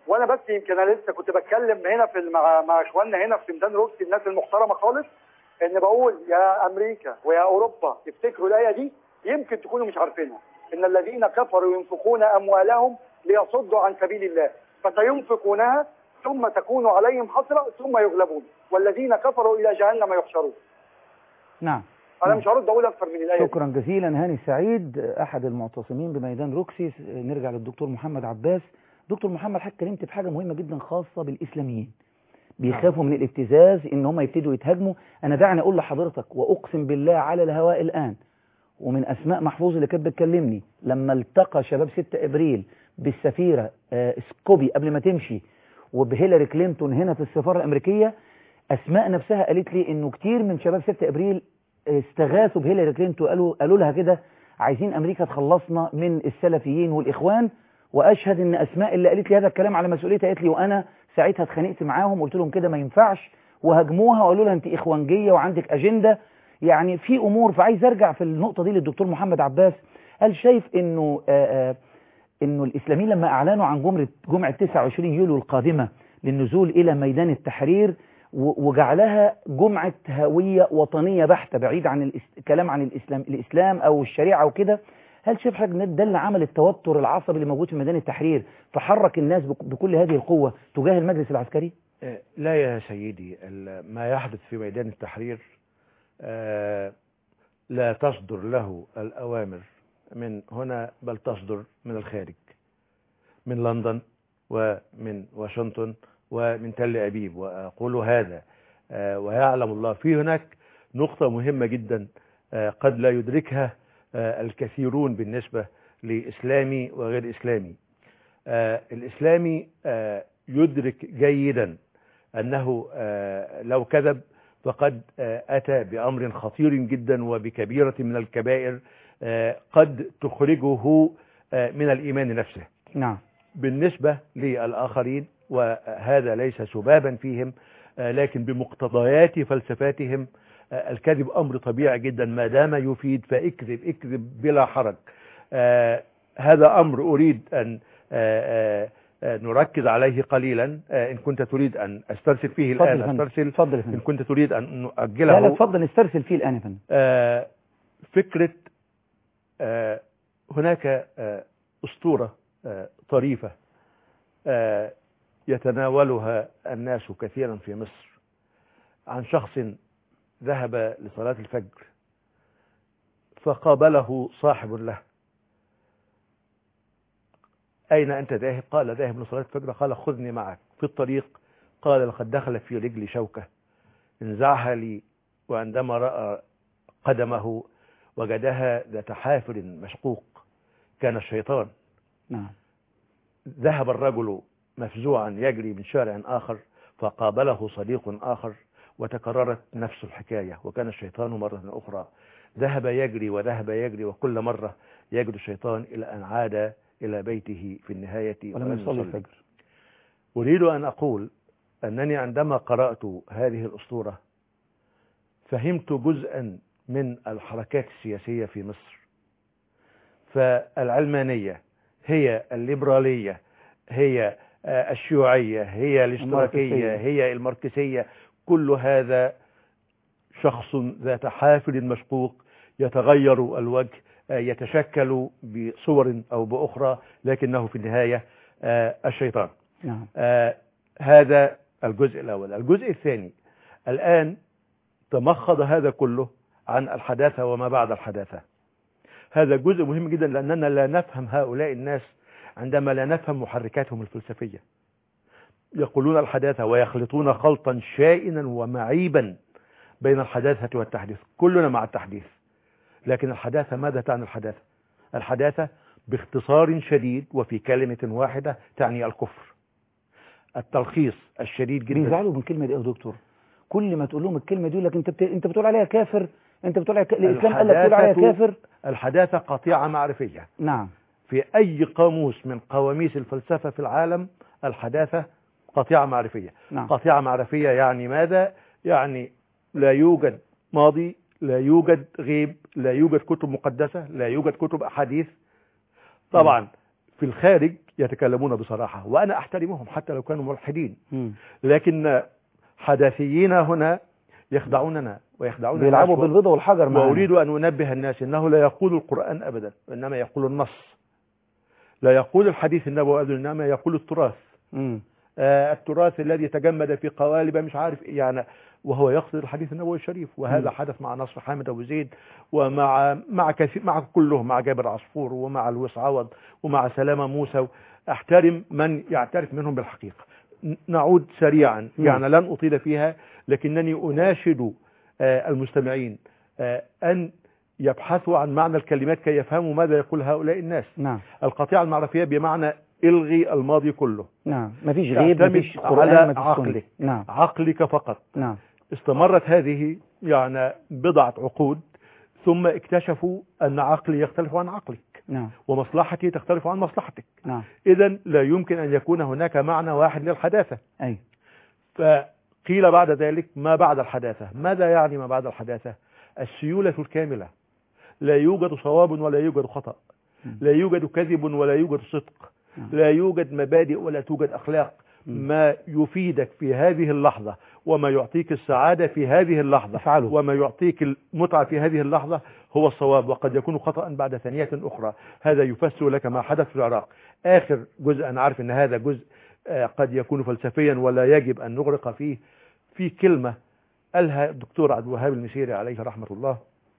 وانا بس يمكن انا لسه كنت بتكلم هنا في مع مع اخواننا هنا في ميدان روكسي الناس المحترمه خالص ان بقول يا امريكا ويا اوروبا افتكروا الايه دي يمكن تكونوا مش عارفينها ان الذين كفروا ينفقون اموالهم ليصدوا عن سبيل الله فسينفقونها ثم تكون عليهم حسره ثم يغلبون والذين كفروا الى جهنم يحشرون نعم انا مش هرد اقول اكثر من الايه دي. شكرا جزيلا هاني سعيد أحد المعتصمين بميدان روكسي نرجع للدكتور محمد عباس دكتور محمد حضرتك اتكلمت في حاجة مهمة جدا خاصة بالإسلاميين بيخافوا من الابتزاز ان هم يبتدوا يتهاجموا انا دعني اقول لحضرتك واقسم بالله على الهواء الان ومن اسماء محفوظ اللي كانت بتكلمني لما التقى شباب 6 ابريل بالسفيره آه، سكوبي قبل ما تمشي وبهيلاري كلينتون هنا في السفاره الامريكيه اسماء نفسها قالت لي انه كتير من شباب 6 ابريل استغاثوا بهيلاري كلينتون قالوا قالوا لها كده عايزين امريكا تخلصنا من السلفيين والاخوان واشهد ان اسماء اللي قالت لي هذا الكلام على مسؤوليتها قالت لي وانا ساعتها اتخانقت معاهم وقلت لهم كده ما ينفعش وهاجموها وقالوا لها انت اخوانجيه وعندك اجنده يعني في امور فعايز ارجع في النقطه دي للدكتور محمد عباس هل شايف انه آآ آآ انه الاسلاميين لما اعلنوا عن جمعه جمعه 29 يوليو القادمه للنزول الى ميدان التحرير و- وجعلها جمعه هويه وطنيه بحته بعيد عن الإس- الكلام عن الاسلام الاسلام او الشريعه وكده هل شايف حضرتك ان ده اللي عمل التوتر العصبي اللي موجود في ميدان التحرير فحرك الناس بك- بكل هذه القوه تجاه المجلس العسكري؟ آه، لا يا سيدي ال- ما يحدث في ميدان التحرير آه، لا تصدر له الأوامر من هنا بل تصدر من الخارج من لندن ومن واشنطن ومن تل أبيب وأقول هذا آه، ويعلم الله في هناك نقطة مهمة جدا آه، قد لا يدركها آه، الكثيرون بالنسبة لإسلامي وغير إسلامي آه، الإسلامي آه، يدرك جيدا أنه آه، لو كذب فقد آه، أتى بأمر خطير جدا وبكبيرة من الكبائر آه، قد تخرجه آه، من الإيمان نفسه نعم بالنسبة للآخرين وهذا ليس سبابا فيهم آه، لكن بمقتضيات فلسفاتهم آه، الكذب أمر طبيعي جدا ما دام يفيد فاكذب اكذب بلا حرج آه، هذا أمر أريد أن آه، آه، آه، نركز عليه قليلا آه، إن كنت تريد أن أسترسل فيه اتفضل يا الآن فندم. أسترسل اتفضل يا إن فندم كنت تريد أن نؤجله لا لا اتفضل نسترسل فيه الان يا فندم آه، فكرة آه، هناك آه، أسطورة آه، طريفة آه، يتناولها الناس كثيرا في مصر عن شخص ذهب لصلاة الفجر فقابله صاحب له أين أنت ذاهب قال ذاهب لصلاة الفجر قال خذني معك في الطريق قال لقد دخل في رجلي شوكة انزعها لي وعندما رأى قدمه وجدها ذات حافر مشقوق كان الشيطان نعم ذهب الرجل مفزوعا يجري من شارع آخر فقابله صديق آخر وتكررت نفس الحكاية وكان الشيطان مرة أخرى ذهب يجري وذهب يجري وكل مرة يجري الشيطان إلى أن عاد إلى بيته في النهاية ولم يصلي الفجر أريد أن أقول أنني عندما قرأت هذه الأسطورة فهمت جزءا من الحركات السياسية في مصر فالعلمانية هي الليبرالية هي آه، الشيوعية هي الاشتراكية الماركسية. هي الماركسية كل هذا شخص ذات حافل مشقوق يتغير الوجه آه، يتشكل بصور أو بأخرى لكنه في النهاية آه، الشيطان نعم آه، هذا الجزء الأول الجزء الثاني الآن تمخض هذا كله عن الحداثة وما بعد الحداثة هذا جزء مهم جدا لأننا لا نفهم هؤلاء الناس عندما لا نفهم محركاتهم الفلسفية يقولون الحداثة ويخلطون خلطا شائنا ومعيبا بين الحداثة والتحديث كلنا مع التحديث لكن الحداثة ماذا تعني الحداثة الحداثة باختصار شديد وفي كلمة واحدة تعني الكفر التلخيص الشديد جدا بيزعلوا من الكلمه دي يا دكتور كل ما تقول لهم الكلمه دي يقول لك انت بت... انت بتقول عليها كافر انت بتقول عليها ك... الاسلام قال لك تقول عليها الحداثة- كافر الحداثة قطيعة معرفية نعم في أي قاموس من قواميس الفلسفة في العالم الحداثة قطيعة معرفية نعم قطيعة معرفية يعني ماذا؟ يعني لا يوجد ماضي لا يوجد غيب لا يوجد كتب مقدسة لا يوجد كتب أحاديث طبعا في الخارج يتكلمون بصراحة وأنا أحترمهم حتى لو كانوا ملحدين مم. لكن حداثيين هنا يخدعوننا ويخدعون بيلعبوا الناس و- بالبيضة والحجر معانا وأريد أن أنبه الناس أنه لا يقول القرآن أبدا وإنما يقول النص لا يقول الحديث النبوي أبدا إنما يقول التراث مم. آه، التراث الذي تجمد في قوالب مش عارف إيه يعني وهو يقصد الحديث النبوي الشريف وهذا مم. حدث مع نصر حامد ابو زيد ومع مع كثير مع كلهم مع جابر عصفور ومع لويس عوض ومع سلامه موسى احترم من يعترف منهم بالحقيقه ن- نعود سريعا مم. يعني لن اطيل فيها لكنني اناشد آه، المستمعين آه، ان يبحثوا عن معنى الكلمات كي يفهموا ماذا يقول هؤلاء الناس نعم القطيعه المعرفيه بمعنى الغي الماضي كله نعم مفيش غيب تعتمد مفيش قرآن على مفيش سنة. عقلك نعم عقلك فقط نعم استمرت هذه يعني بضعة عقود ثم اكتشفوا أن عقلي يختلف عن عقلك نعم ومصلحتي تختلف عن مصلحتك نعم إذا لا يمكن أن يكون هناك معنى واحد للحداثة أي فقيل بعد ذلك ما بعد الحداثة ماذا يعني ما بعد الحداثة السيولة الكاملة لا يوجد صواب ولا يوجد خطأ لا يوجد كذب ولا يوجد صدق لا يوجد مبادئ ولا توجد أخلاق ما يفيدك في هذه اللحظة وما يعطيك السعادة في هذه اللحظة افعله. وما يعطيك المتعة في هذه اللحظة هو الصواب وقد يكون خطأ بعد ثانية أخرى هذا يفسر لك ما حدث في العراق آخر جزء أنا عارف أن هذا جزء آه، قد يكون فلسفيا ولا يجب أن نغرق فيه في كلمة قالها الدكتور عبد الوهاب المسيري عليه رحمة الله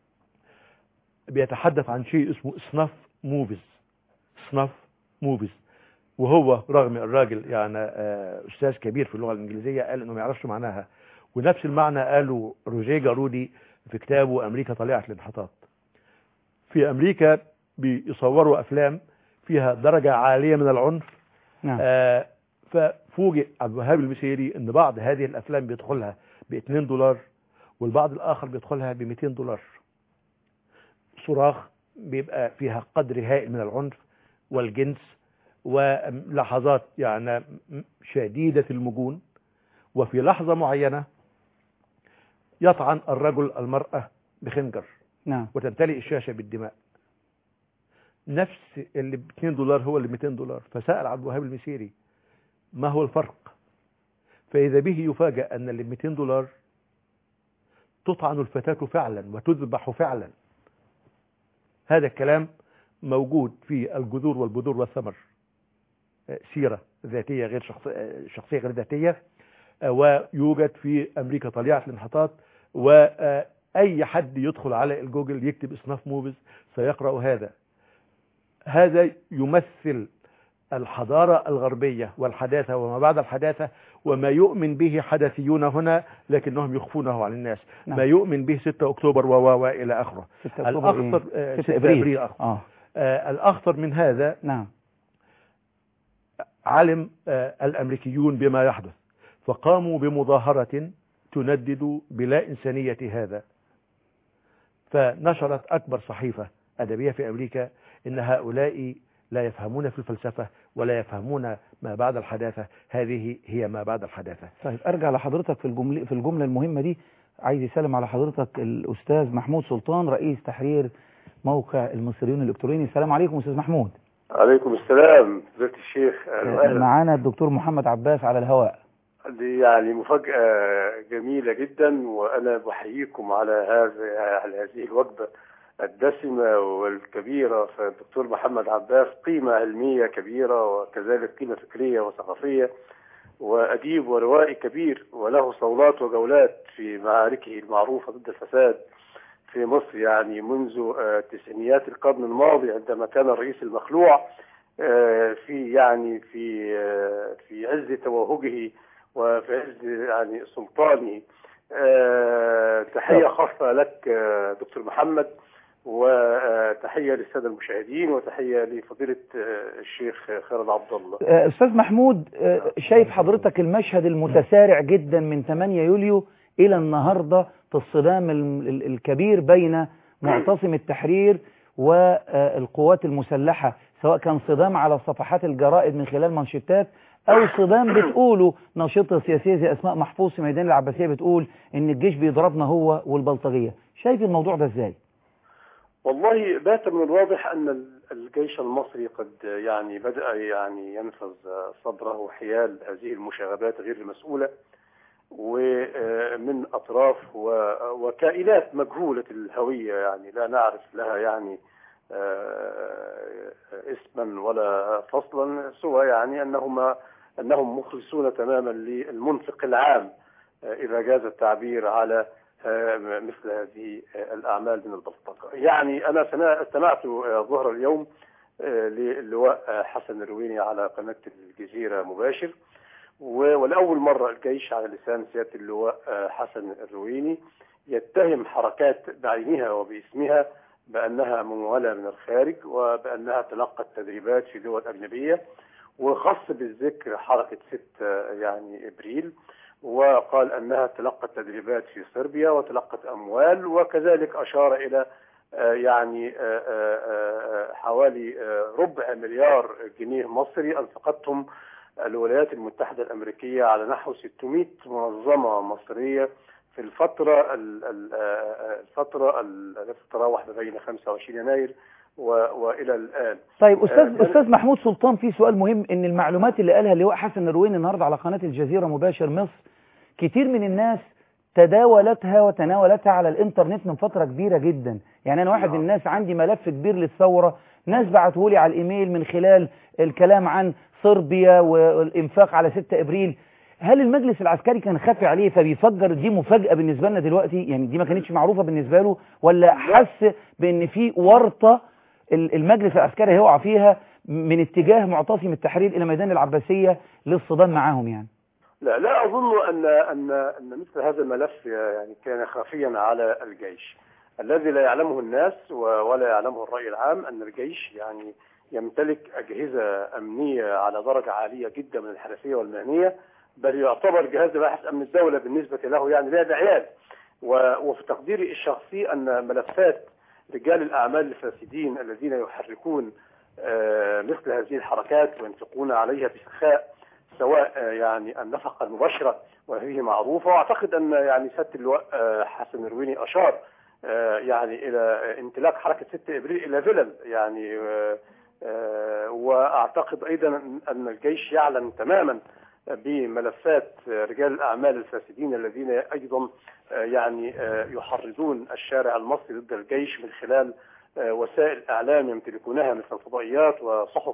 بيتحدث عن شيء اسمه سناف موفيز سناف موفيز وهو رغم الراجل يعني آه، استاذ كبير في اللغه الانجليزيه قال انه ما يعرفش معناها ونفس المعنى قاله روجيه جارودي في كتابه امريكا طليعه الانحطاط في امريكا بيصوروا افلام فيها درجه عاليه من العنف نعم آه ففوجئ عبد الوهاب المسيري ان بعض هذه الافلام بيدخلها ب 2 دولار والبعض الاخر بيدخلها ب 200 دولار صراخ بيبقى فيها قدر هائل من العنف والجنس ولحظات يعني شديدة المجون وفي لحظة معينة يطعن الرجل المرأة بخنجر نعم وتمتلئ الشاشة بالدماء نفس اللي ب 2 دولار هو اللي 200 دولار فسأل عبد الوهاب المسيري ما هو الفرق فإذا به يفاجأ أن اللي ب 200 دولار تطعن الفتاة فعلا وتذبح فعلا هذا الكلام موجود في الجذور والبذور والثمر آه، سيرة ذاتية غير شخص- آه، شخصية غير ذاتية آه، ويوجد في أمريكا طليعة الانحطاط وأي حد يدخل على الجوجل يكتب اصناف موفيز سيقرأ هذا هذا يمثل الحضارة الغربية والحداثة وما بعد الحداثة وما يؤمن به حدثيون هنا لكنهم يخفونه عن الناس نعم. ما يؤمن به 6 أكتوبر و و- وإلى آخره 6 أكتوبر إيه؟ الأخطر آه، 6 6 إبريل. أبريل أخطر. اه آه، الأخطر من هذا نعم علم آه، الأمريكيون بما يحدث فقاموا بمظاهرة تندد بلا إنسانية هذا فنشرت أكبر صحيفة أدبية في أمريكا إن هؤلاء لا يفهمون في الفلسفة ولا يفهمون ما بعد الحداثة هذه هي ما بعد الحداثة طيب ارجع لحضرتك في الجمله في الجمله المهمه دي عايز يسلم على حضرتك الاستاذ محمود سلطان رئيس تحرير موقع المصريون الالكتروني السلام عليكم استاذ محمود عليكم السلام فضيلة الشيخ أهلا آه، وسهلا. معانا الدكتور محمد عباس على الهواء دي يعني مفاجأة جميلة جدا وأنا بحييكم على هذا على هذه الوجبة الدسمة والكبيرة فالدكتور محمد عباس قيمة علمية كبيرة وكذلك قيمة فكرية وثقافية وأديب وروائي كبير وله صولات وجولات في معاركه المعروفة ضد الفساد في مصر يعني منذ آه، تسعينيات القرن الماضي عندما كان الرئيس المخلوع آه، في يعني في آه، في عز توهجه وفي عز يعني سلطانه آه، تحية خاصة لك آه، دكتور محمد وتحية للسادة المشاهدين وتحية لفضيلة آه، الشيخ خالد عبد الله آه، استاذ محمود آه، شايف حضرتك المشهد المتسارع جدا من 8 يوليو الى النهارده في الصدام ال- ال- الكبير بين معتصم التحرير والقوات المسلحه سواء كان صدام على صفحات الجرائد من خلال منشطات او صدام بتقولوا ناشطه سياسيه زي اسماء محفوظ في ميدان العباسيه بتقول ان الجيش بيضربنا هو والبلطجيه شايف الموضوع ده ازاي والله بات من الواضح أن ال- الجيش المصري قد يعني بدأ يعني ينفذ صدره حيال هذه المشاغبات غير المسؤولة ومن أطراف و- وكائنات مجهولة الهوية يعني لا نعرف لها يعني آه، اسما ولا فصلا سوى يعني أنهما أنهم مخلصون تماما للمنفق العام آه، إذا جاز التعبير على آه، مثل هذه آه، الأعمال من البلطجة يعني أنا سنا- استمعت آه، ظهر اليوم آه، للواء آه، حسن الرويني على قناة الجزيرة مباشر و- ولأول مرة الجيش على لسان سيادة اللواء آه، حسن الرويني يتهم حركات بعينها وباسمها بأنها ممولة من الخارج وبأنها تلقت تدريبات في دول أجنبية وخص بالذكر حركة 6 يعني إبريل وقال أنها تلقت تدريبات في صربيا وتلقت أموال وكذلك أشار إلى آه، يعني آه، آه، آه، حوالي آه، ربع مليار جنيه مصري أنفقتهم الولايات المتحدة الأمريكية على نحو 600 منظمة مصرية في الفترة ال- ال- آه، الفترة ال- التي تتراوح ما بين 25 يناير و- وإلى الآن طيب استاذ آه، استاذ محمود سلطان في سؤال مهم ان المعلومات اللي قالها اللواء حسن الرويني النهارده على قناه الجزيره مباشر مصر كتير من الناس تداولتها وتناولتها على الانترنت من فتره كبيره جدا يعني انا واحد من الناس عندي ملف كبير للثوره ناس بعتوا لي على الايميل من خلال الكلام عن صربيا والانفاق على 6 ابريل هل المجلس العسكري كان خافي عليه فبيفجر دي مفاجاه بالنسبه لنا دلوقتي يعني دي ما كانتش معروفه بالنسبه له ولا حس بان في ورطه ال- المجلس العسكري هيقع فيها من اتجاه معتصم التحرير الى ميدان العباسيه للصدام معاهم يعني لا لا أظن أن أن أن مثل هذا الملف يعني كان خفيا على الجيش الذي لا يعلمه الناس و- ولا يعلمه الرأي العام أن الجيش يعني يمتلك أجهزة أمنية على درجة عالية جدا من الحرفية والمهنية بل يعتبر جهاز بحث أمن الدولة بالنسبة له يعني لعب عيال و- وفي تقديري الشخصي أن ملفات رجال الأعمال الفاسدين الذين يحركون آه، مثل هذه الحركات وينفقون عليها بسخاء سواء آه، يعني النفقة المباشرة وهذه معروفة وأعتقد أن يعني سيادة اللواء آه، حسن الرويني أشار آه، يعني إلى امتلاك حركة 6 إبريل إلى فيلل يعني آه، آه، وأعتقد أيضا أن الجيش يعلم تماما بملفات رجال الأعمال الفاسدين الذين أيضا آه، يعني آه، يحرضون الشارع المصري ضد الجيش من خلال آه، وسائل إعلام يمتلكونها مثل الفضائيات وصحف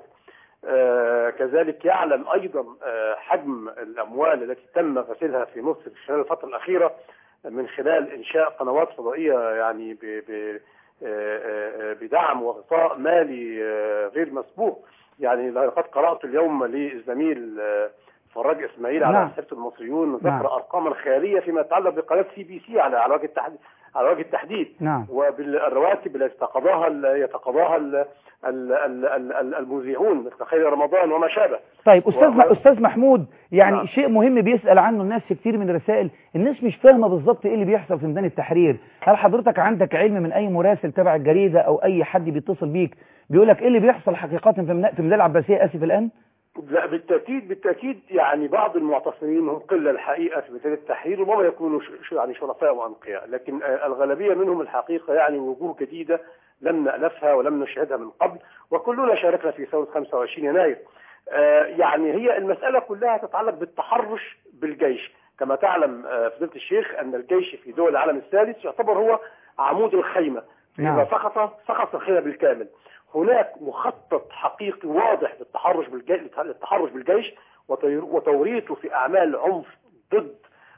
آه، كذلك يعلم أيضا آه، حجم الأموال التي تم غسيلها في مصر خلال الفترة الأخيرة من خلال إنشاء قنوات فضائية يعني ب ب آه، آه، بدعم وغطاء مالي آه، غير مسبوق يعني لقد قرأت اليوم للزميل آه، فراج إسماعيل على نعم. صحيفة المصريون ذكر نعم. أرقاما خيالية فيما يتعلق بقناة سي بي سي على على وجه التحديد على وجه التحديد نعم وبالرواتب التي يتقاضاها ال- يتقاضاها ال- ال- ال- ال- ال- المذيعون مثل خير رمضان وما شابه طيب استاذ و- استاذ محمود يعني نعم. شيء مهم بيسال عنه الناس في كتير من الرسائل الناس مش فاهمه بالظبط ايه اللي بيحصل في ميدان التحرير هل حضرتك عندك علم من اي مراسل تبع الجريده او اي حد بيتصل بيك بيقول لك ايه اللي بيحصل حقيقه في ميدان في ميدان العباسيه اسف الان لا بالتاكيد بالتاكيد يعني بعض المعتصمين هم قله الحقيقه في ميدان التحرير ربما يكونوا ش- ش- يعني شرفاء وانقياء لكن آه، الغالبيه منهم الحقيقه يعني وجوه جديده لم نالفها ولم نشهدها من قبل وكلنا شاركنا في ثوره 25 يناير آه، يعني هي المساله كلها تتعلق بالتحرش بالجيش كما تعلم آه، فضيله الشيخ ان الجيش في دول العالم الثالث يعتبر هو عمود الخيمه نعم. فاذا سقط سقط الخيمه بالكامل هناك مخطط حقيقي واضح للتحرش بالجيش للتحرش بالجيش وتير- وتوريطه في اعمال عنف ضد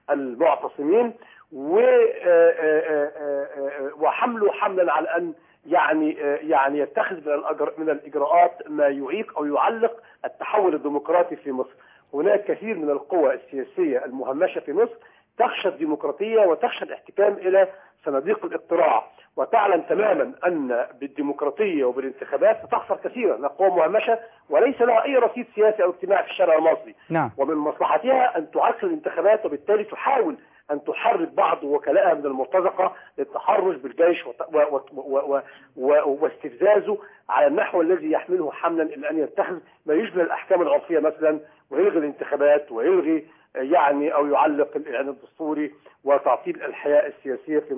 المعتصمين و آه، آه، آه، آه، وحمله حملا على ان يعني آه، يعني يتخذ من الأجر- من الاجراءات ما يعيق او يعلق التحول الديمقراطي في مصر. هناك كثير من القوى السياسيه المهمشه في مصر تخشى الديمقراطيه وتخشى الاحتكام الى صناديق الاقتراع وتعلم تماما ان بالديمقراطيه وبالانتخابات ستخسر كثيرا انها قوى مهمشه وليس لها اي رصيد سياسي او اجتماعي في الشارع المصري نعم ومن مصلحتها ان تعسر الانتخابات وبالتالي تحاول ان تحرك بعض وكلائها من المرتزقه للتحرش بالجيش وت- و- و- و- و- و- واستفزازه على النحو الذي يحمله حملا الى ان يتخذ ما يشبه الاحكام العرفيه مثلا ويلغي الانتخابات ويلغي آه، يعني او يعلق الاعلان الدستوري وتعطيل الحياه السياسيه في مصر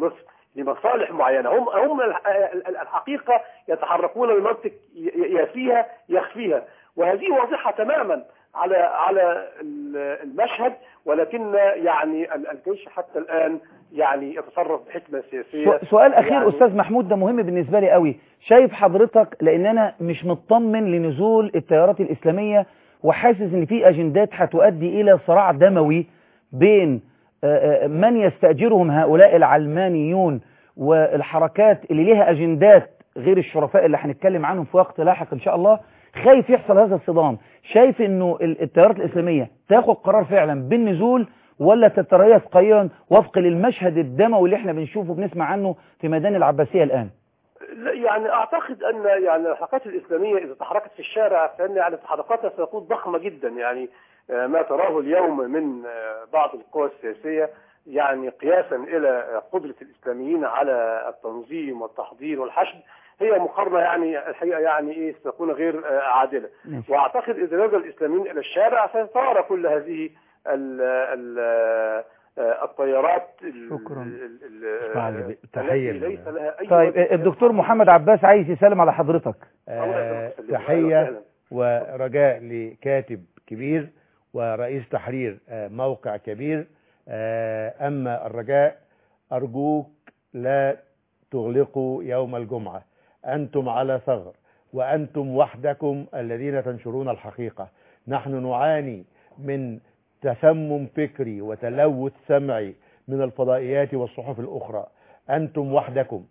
لمصالح معينه هم هم الح- ال- الحقيقه يتحركون بمنطق ي- يفيها يخفيها وهذه واضحه تماما على على ال- المشهد ولكن يعني ال- الجيش حتى الان يعني يتصرف بحكمه سياسيه سو- سؤال اخير يعني استاذ محمود ده مهم بالنسبه لي قوي شايف حضرتك لان انا مش مطمن لنزول التيارات الاسلاميه وحاسس ان في اجندات هتؤدي الى صراع دموي بين آه، آه، من يستاجرهم هؤلاء العلمانيون والحركات اللي ليها اجندات غير الشرفاء اللي هنتكلم عنهم في وقت لاحق ان شاء الله خايف يحصل هذا الصدام شايف انه ال- التيارات الاسلاميه تاخد قرار فعلا بالنزول ولا تتريث قليلا وفق للمشهد الدموي اللي احنا بنشوفه بنسمع عنه في ميدان العباسيه الان لا، يعني اعتقد ان يعني الحركات الاسلاميه اذا تحركت في الشارع فان يعني تحركاتها ستكون ضخمه جدا يعني آه، ما تراه اليوم من آه، بعض القوى السياسيه يعني قياسا الى آه، قدره الاسلاميين على التنظيم والتحضير والحشد هي مقارنه يعني الحقيقه يعني ايه ستكون غير آه، عادله واعتقد اذا نزل الاسلاميين الى الشارع سيتوارى كل هذه ال ال آه، التيارات شكرا تحية التي ليس لها اي طيب وجه الدكتور محمد عباس عايز يسلم على حضرتك آه، تحية ورجاء لكاتب كبير ورئيس تحرير آه، موقع كبير آه، أما الرجاء أرجوك لا تغلقوا يوم الجمعة أنتم على ثغر وأنتم وحدكم الذين تنشرون الحقيقة نحن نعاني من تسمم فكري وتلوث سمعي من الفضائيات والصحف الأخرى أنتم وحدكم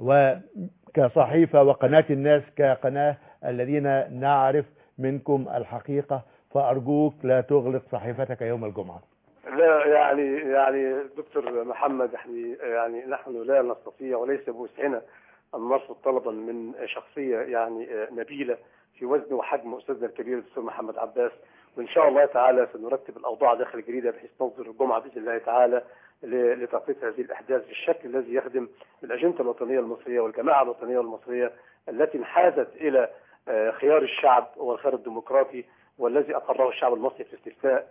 وكصحيفة وقناة الناس كقناة الذين نعرف منكم الحقيقة فأرجوك لا تغلق صحيفتك يوم الجمعة لا يعني يعني دكتور محمد يعني يعني نحن لا نستطيع وليس بوسعنا ان نرفض طلبا من شخصيه يعني نبيله في وزن وحجم استاذنا الكبير الدكتور محمد عباس وان شاء الله تعالى سنرتب الاوضاع داخل الجريده بحيث تصدر الجمعه باذن الله تعالى ل- لتغطيه هذه الاحداث بالشكل الذي يخدم الاجنده الوطنيه المصريه والجماعه الوطنيه المصريه التي انحازت الى آه، خيار الشعب والخيار الديمقراطي والذي اقره الشعب المصري في استفتاء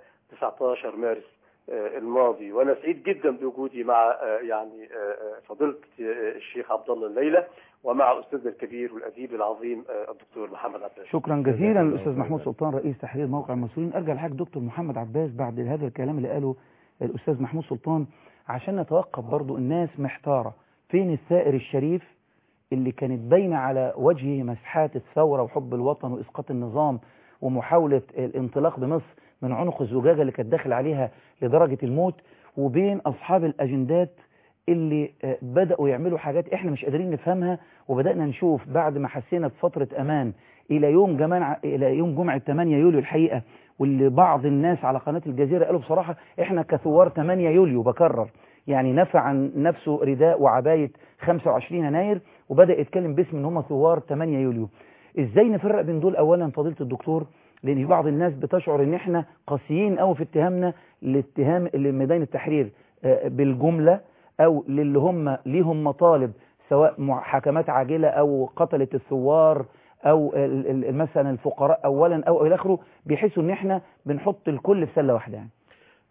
19 مارس آه، الماضي وانا سعيد جدا بوجودي مع آه، يعني آه، آه، فضيله آه، الشيخ عبد الله الليله ومع استاذنا الكبير والاديب العظيم آه، الدكتور محمد عباس شكرا جزيلا للاستاذ محمود سلطان رئيس تحرير موقع المسؤولين ارجع لحضرتك دكتور محمد عباس بعد هذا الكلام اللي قاله الاستاذ محمود سلطان عشان نتوقف برضو الناس محتاره فين الثائر الشريف اللي كانت باينه على وجهه مسحات الثوره وحب الوطن واسقاط النظام ومحاوله الانطلاق بمصر من عنق الزجاجه اللي كانت داخل عليها لدرجه الموت وبين اصحاب الاجندات اللي آه، بدأوا يعملوا حاجات احنا مش قادرين نفهمها وبدأنا نشوف بعد ما حسينا بفترة امان الى يوم جمعة الى يوم جمعة 8 يوليو الحقيقة واللي بعض الناس على قناة الجزيرة قالوا بصراحة احنا كثوار 8 يوليو بكرر يعني نفع عن نفسه رداء وعباية 25 يناير وبدأ يتكلم باسم ان هم ثوار 8 يوليو ازاي نفرق بين دول اولا فضيلة الدكتور لان في بعض الناس بتشعر ان احنا قاسيين قوي في اتهامنا لاتهام لميدان التحرير آه، بالجملة او للي هم ليهم مطالب سواء محاكمات عاجلة او قتلة الثوار او ال- ال- ال- مثلا الفقراء اولا او الى اخره بيحسوا ان احنا بنحط الكل في سلة واحدة يعني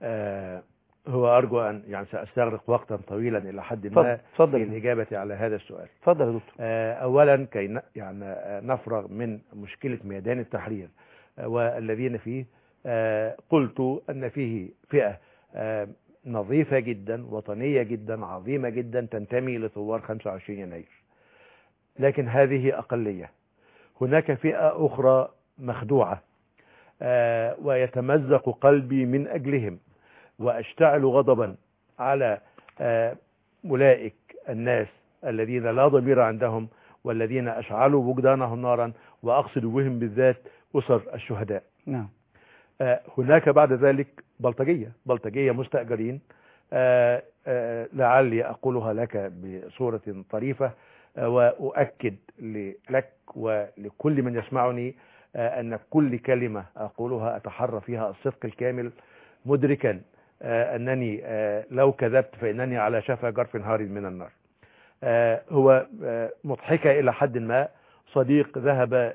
آه، هو أرجو أن يعني سأستغرق وقتا طويلا إلى حد اتفضل- ما اتفضل. في الإجابة على هذا السؤال اتفضل يا دكتور آه، أولا كي ن- يعني آه، نفرغ من مشكلة ميدان التحرير آه، والذين فيه آه، قلت أن فيه فئة آه، نظيفة جدا وطنية جدا عظيمة جدا تنتمي لثوار 25 يناير لكن هذه أقلية هناك فئة أخرى مخدوعة آه، ويتمزق قلبي من أجلهم وأشتعل غضبا على آه، أولئك الناس الذين لا ضمير عندهم والذين أشعلوا وجدانهم نارا وأقصد بهم بالذات أسر الشهداء نعم آه، هناك بعد ذلك بلطجية بلطجية مستأجرين آه، آه، لعلي أقولها لك بصورة طريفة آه، وأؤكد ل- لك ولكل من يسمعني آه، أن كل كلمة أقولها أتحرى فيها الصدق الكامل مدركا آه، أنني آه، لو كذبت فإنني على شفا جرف هار من النار آه، هو آه، مضحكة إلى حد ما صديق ذهب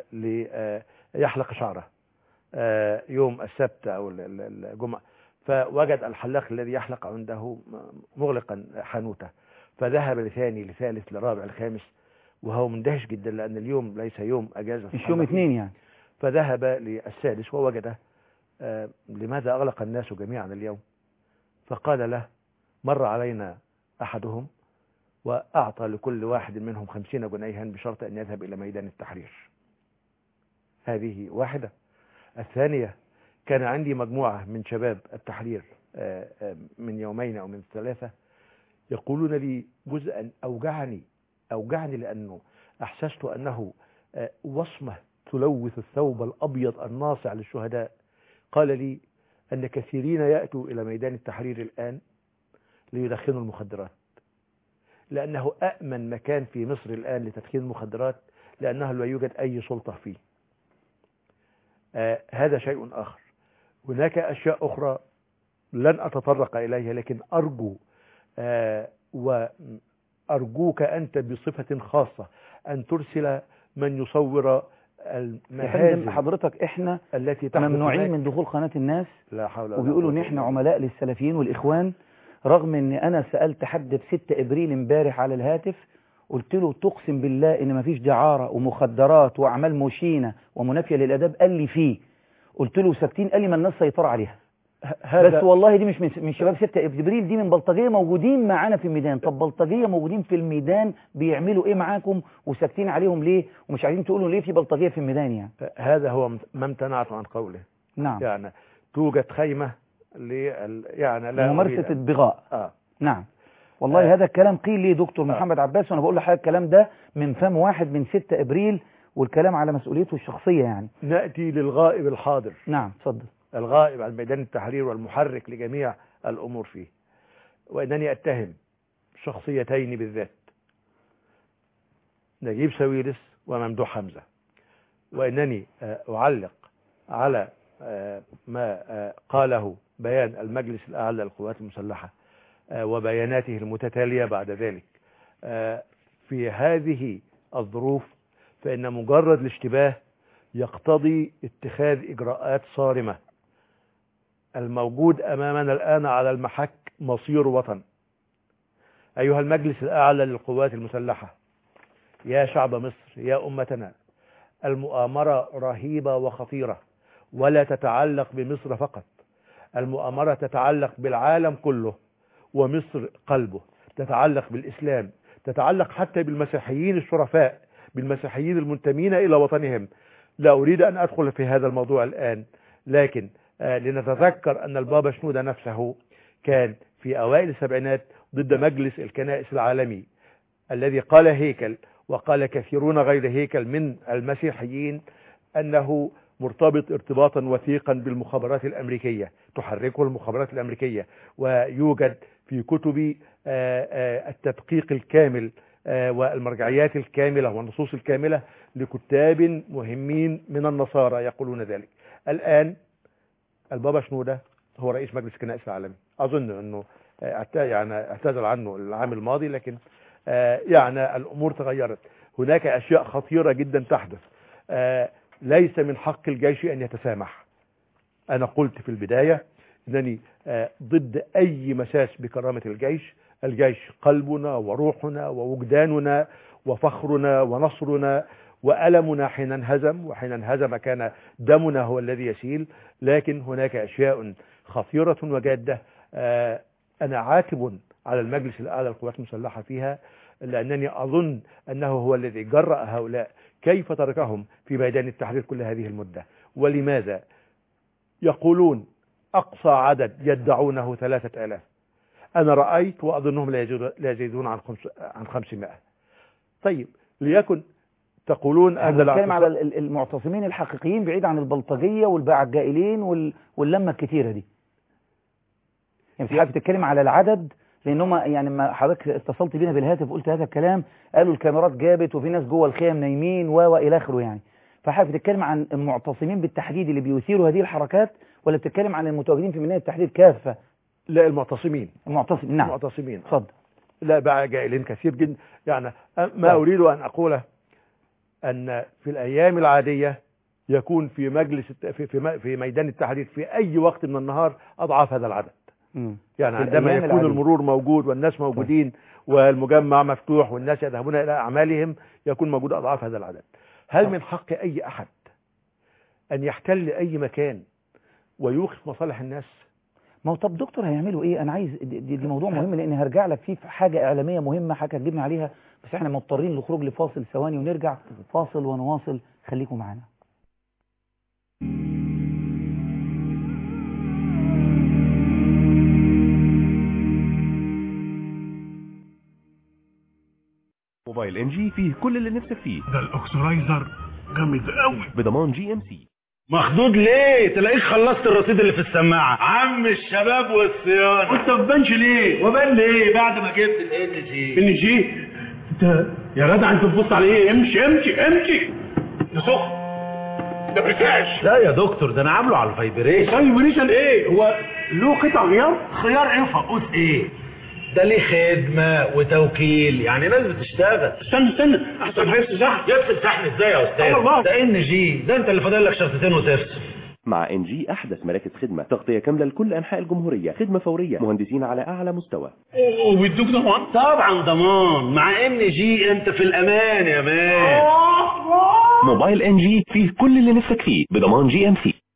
ليحلق شعره آه، يوم السبت أو ال- ال- الجمعة فوجد الحلاق الذي يحلق عنده مغلقا حانوته فذهب لثاني لثالث لرابع لخامس وهو مندهش جدا لأن اليوم ليس يوم أجازة مش يوم اثنين يعني فذهب للسادس ووجده آه، لماذا أغلق الناس جميعا اليوم فقال له مر علينا أحدهم وأعطى لكل واحد منهم خمسين جنيها بشرط أن يذهب إلى ميدان التحرير هذه واحدة الثانية كان عندي مجموعة من شباب التحرير آه، آه، من يومين أو من ثلاثة يقولون لي جزءا أوجعني أوجعني لأنه أحسست أنه آه، وصمة تلوث الثوب الأبيض الناصع للشهداء قال لي أن كثيرين يأتوا إلى ميدان التحرير الآن ليدخنوا المخدرات لأنه أأمن مكان في مصر الآن لتدخين المخدرات لأنه لا يوجد أي سلطة فيه آه هذا شيء آخر هناك أشياء أخرى لن أتطرق إليها لكن أرجو آه وأرجوك أنت بصفة خاصة أن ترسل من يصور يا فندم المهازل حضرتك احنا التي تحدث ممنوعين هناك. من دخول قناة الناس لا حول ولا وبيقولوا ان قوة احنا عملاء للسلفيين والاخوان رغم ان انا سألت حد في 6 ابريل امبارح على الهاتف قلت له تقسم بالله ان مفيش دعارة ومخدرات واعمال مشينة ومنافية للاداب قال لي فيه قلت له ساكتين قال لي ما الناس سيطرة عليها هذا- بس والله دي مش من من شباب 6 ابريل دي من بلطجيه موجودين معانا في الميدان طب بلطجيه موجودين في الميدان بيعملوا ايه معاكم وساكتين عليهم ليه ومش عايزين تقولوا ليه في بلطجيه في الميدان يعني هذا هو ما امتنعت عن قوله نعم يعني توجد خيمة لل... يعني لا أريد ممارسة أن- البغاء آه. نعم والله آه. هذا الكلام قيل لي دكتور محمد عباس وانا بقول لحضرتك الكلام ده من فم واحد من 6 ابريل والكلام على مسؤوليته الشخصيه يعني نأتي للغائب الحاضر نعم اتفضل الغائب عن ميدان التحرير والمحرك لجميع الأمور فيه وإنني أتهم شخصيتين بالذات نجيب ساويرس وممدوح حمزة وإنني آه، أعلق على آه، ما آه، قاله بيان المجلس الأعلى للقوات المسلحة آه، وبياناته المتتالية بعد ذلك آه، في هذه الظروف فإن مجرد الاشتباه يقتضي اتخاذ إجراءات صارمة الموجود أمامنا الآن على المحك مصير وطن أيها المجلس الأعلى للقوات المسلحة يا شعب مصر يا أمتنا المؤامرة رهيبة وخطيرة ولا تتعلق بمصر فقط المؤامرة تتعلق بالعالم كله ومصر قلبه تتعلق بالإسلام تتعلق حتى بالمسيحيين الشرفاء بالمسيحيين المنتمين إلى وطنهم لا أريد أن أدخل في هذا الموضوع الآن لكن آه، لنتذكر أن البابا شنودة نفسه كان في أوائل السبعينات ضد مجلس الكنائس العالمي الذي قال هيكل وقال كثيرون غير هيكل من المسيحيين أنه مرتبط ارتباطا وثيقا بالمخابرات الأمريكية تحركه المخابرات الأمريكية ويوجد في كتب آه، آه، التدقيق الكامل آه، والمرجعيات الكاملة والنصوص الكاملة لكتاب مهمين من النصارى يقولون ذلك الآن البابا شنودة هو رئيس مجلس الكنائس العالمي أظن أنه آه، اعت- يعني اعتذر عنه العام الماضي لكن آه، يعني الأمور تغيرت هناك أشياء خطيرة جدا تحدث آه، ليس من حق الجيش أن يتسامح أنا قلت في البداية أنني آه، ضد أي مساس بكرامة الجيش الجيش قلبنا وروحنا ووجداننا وفخرنا ونصرنا وألمنا حين انهزم وحين انهزم كان دمنا هو الذي يسيل لكن هناك أشياء خطيرة وجادة آه، أنا عاتب على المجلس الأعلى للقوات المسلحة فيها لأنني أظن أنه هو الذي جرأ هؤلاء كيف تركهم في ميدان التحرير كل هذه المدة ولماذا يقولون أقصى عدد يدعونه ثلاثة آلاف أنا رأيت وأظنهم لا يزيدون- لا يزيدون عن خمس عن خمسمائة طيب ليكن تقولون أن احنا بنتكلم على الاعتصام- ال- ال- المعتصمين الحقيقيين بعيد عن البلطجيه والباع الجائلين وال- واللمه الكتيره دي يعني مش حضرتك بتتكلم على العدد لان هم يعني ما حضرتك اتصلت بينا بالهاتف قلت هذا الكلام قالوا الكاميرات جابت وفي ناس جوه الخيم نايمين و والى اخره يعني فحضرتك بتتكلم عن المعتصمين بالتحديد اللي بيثيروا هذه الحركات ولا بتتكلم عن المتواجدين في ميدان التحرير كافه لا المعتصمين المعتصم نعم المعتصمين اتفضل لا بقى جائلين كثير جدا يعني ما طيب. أريد أن أقوله أن في الأيام العادية يكون في مجلس الت- في في م- في ميدان التحرير في أي وقت من النهار أضعاف هذا العدد مم. يعني في عندما الأيام يكون العادية. المرور موجود والناس موجودين والمجمع مفتوح والناس يذهبون إلى أعمالهم يكون موجود أضعاف هذا العدد هل من حق أي أحد أن يحتل أي مكان ويوقف مصالح الناس ما هو طب دكتور هيعملوا ايه انا عايز دي, دي دي موضوع مهم لان هرجع لك فيه في حاجه اعلاميه مهمه حاجه هتجيبني عليها بس احنا مضطرين للخروج لفاصل ثواني ونرجع فاصل ونواصل خليكم معانا موبايل ان جي فيه كل اللي نفسك فيه ده الاكسرايزر جامد قوي بضمان جي ام سي مخدود ليه تلاقيك خلصت الرصيد اللي في السماعه عم الشباب والصيانه وانت ما بانش ليه وبان ليه بعد ما جبت الان جي ان جي انت يا جدع انت بتبص على ايه امشي امشي امشي ده سخن ده بريكاش لا يا دكتور ده انا عامله على الفايبريشن فايبريشن ايه هو له قطع غيار خيار ايه فقوس ايه ده ليه خدمة وتوكيل يعني ناس بتشتغل استنى استنى احسن هيفصل شحن يفصل شحن ازاي يا استاذ الله. ده ان جي ده انت اللي فاضل لك شرطتين وتفصل مع ان جي احدث مراكز خدمه تغطيه كامله لكل انحاء الجمهوريه خدمه فوريه مهندسين على اعلى مستوى وبيدوك ضمان طبعا ضمان مع ان جي انت في الامان يا مان موبايل ان جي فيه كل اللي نفسك فيه بضمان جي ام سي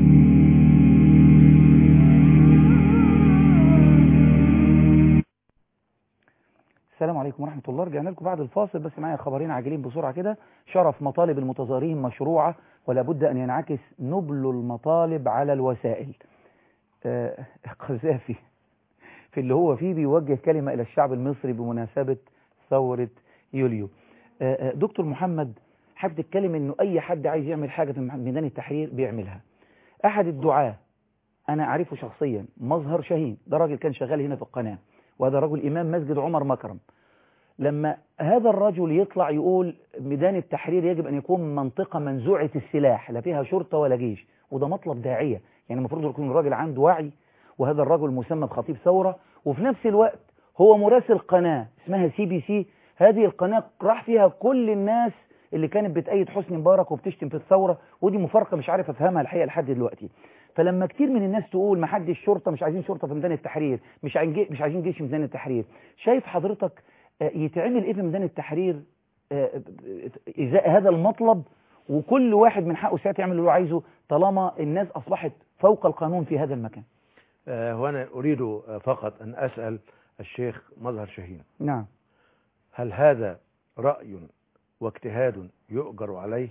السلام عليكم ورحمة الله رجعنا لكم بعد الفاصل بس معايا خبرين عاجلين بسرعة كده شرف مطالب المتظاهرين مشروعة ولا بد أن ينعكس نبل المطالب على الوسائل آه، قذافي في اللي هو فيه بيوجه كلمة إلى الشعب المصري بمناسبة ثورة يوليو آه، آه، دكتور محمد حابب تتكلم إنه أي حد عايز يعمل حاجة في ميدان التحرير بيعملها أحد الدعاة أنا أعرفه شخصيا مظهر شاهين ده راجل كان شغال هنا في القناة وهذا رجل إمام مسجد عمر مكرم لما هذا الرجل يطلع يقول ميدان التحرير يجب أن يكون منطقة منزوعة السلاح لا فيها شرطة ولا جيش وده مطلب داعية يعني المفروض يكون الراجل عنده وعي وهذا الرجل مسمى بخطيب ثورة وفي نفس الوقت هو مراسل قناة اسمها سي بي سي هذه القناة راح فيها كل الناس اللي كانت بتأيد حسني مبارك وبتشتم في الثورة ودي مفارقة مش عارف أفهمها الحقيقة لحد دلوقتي فلما كتير من الناس تقول ما حدش شرطة مش عايزين شرطة في ميدان التحرير مش عايزين جي- مش عايزين جيش في ميدان التحرير شايف حضرتك آه، يتعمل ايه في ميدان التحرير آه، ازاء هذا المطلب وكل واحد من حقه ساعتها يعمل اللي هو عايزه طالما الناس اصبحت فوق القانون في هذا المكان آه، وأنا أريد آه، فقط أن أسأل الشيخ مظهر شاهين نعم هل هذا رأي واجتهاد يؤجر عليه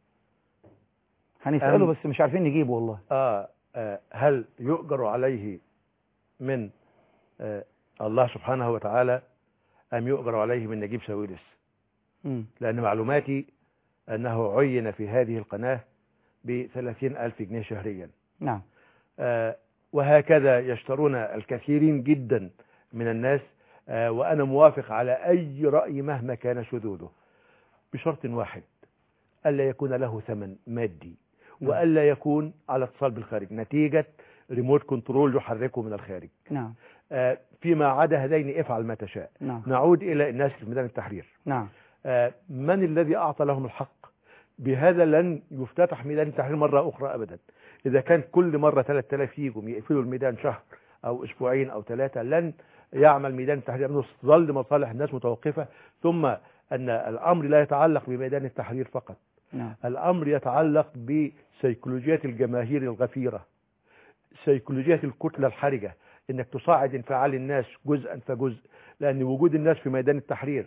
هنسأله أم- بس مش عارفين نجيبه والله آه آه، هل يؤجر عليه من آه الله سبحانه وتعالى أم يؤجر عليه من نجيب ساويرس مم. لأن معلوماتي أنه عين في هذه القناة بثلاثين ألف جنيه شهريا نعم آه، وهكذا يشترون الكثيرين جدا من الناس آه، وأنا موافق على أي رأي مهما كان شذوذه بشرط واحد ألا يكون له ثمن مادي وألا يكون على اتصال بالخارج نتيجة ريموت كنترول يحركه من الخارج نعم آه، فيما عدا هذين افعل ما تشاء نعم نعود إلى الناس في ميدان التحرير نعم آه، من الذي أعطى لهم الحق بهذا لن يفتتح ميدان التحرير مرة أخرى أبدا إذا كان كل مرة 3000 يجوا يقفلوا الميدان شهر أو أسبوعين أو ثلاثة لن يعمل ميدان التحرير لأنه تظل مصالح الناس متوقفة ثم أن الأمر لا يتعلق بميدان التحرير فقط نعم الأمر يتعلق بسيكولوجية الجماهير الغفيرة سيكولوجية الكتلة الحرجة انك تصاعد انفعال الناس جزءا فجزء لان وجود الناس في ميدان التحرير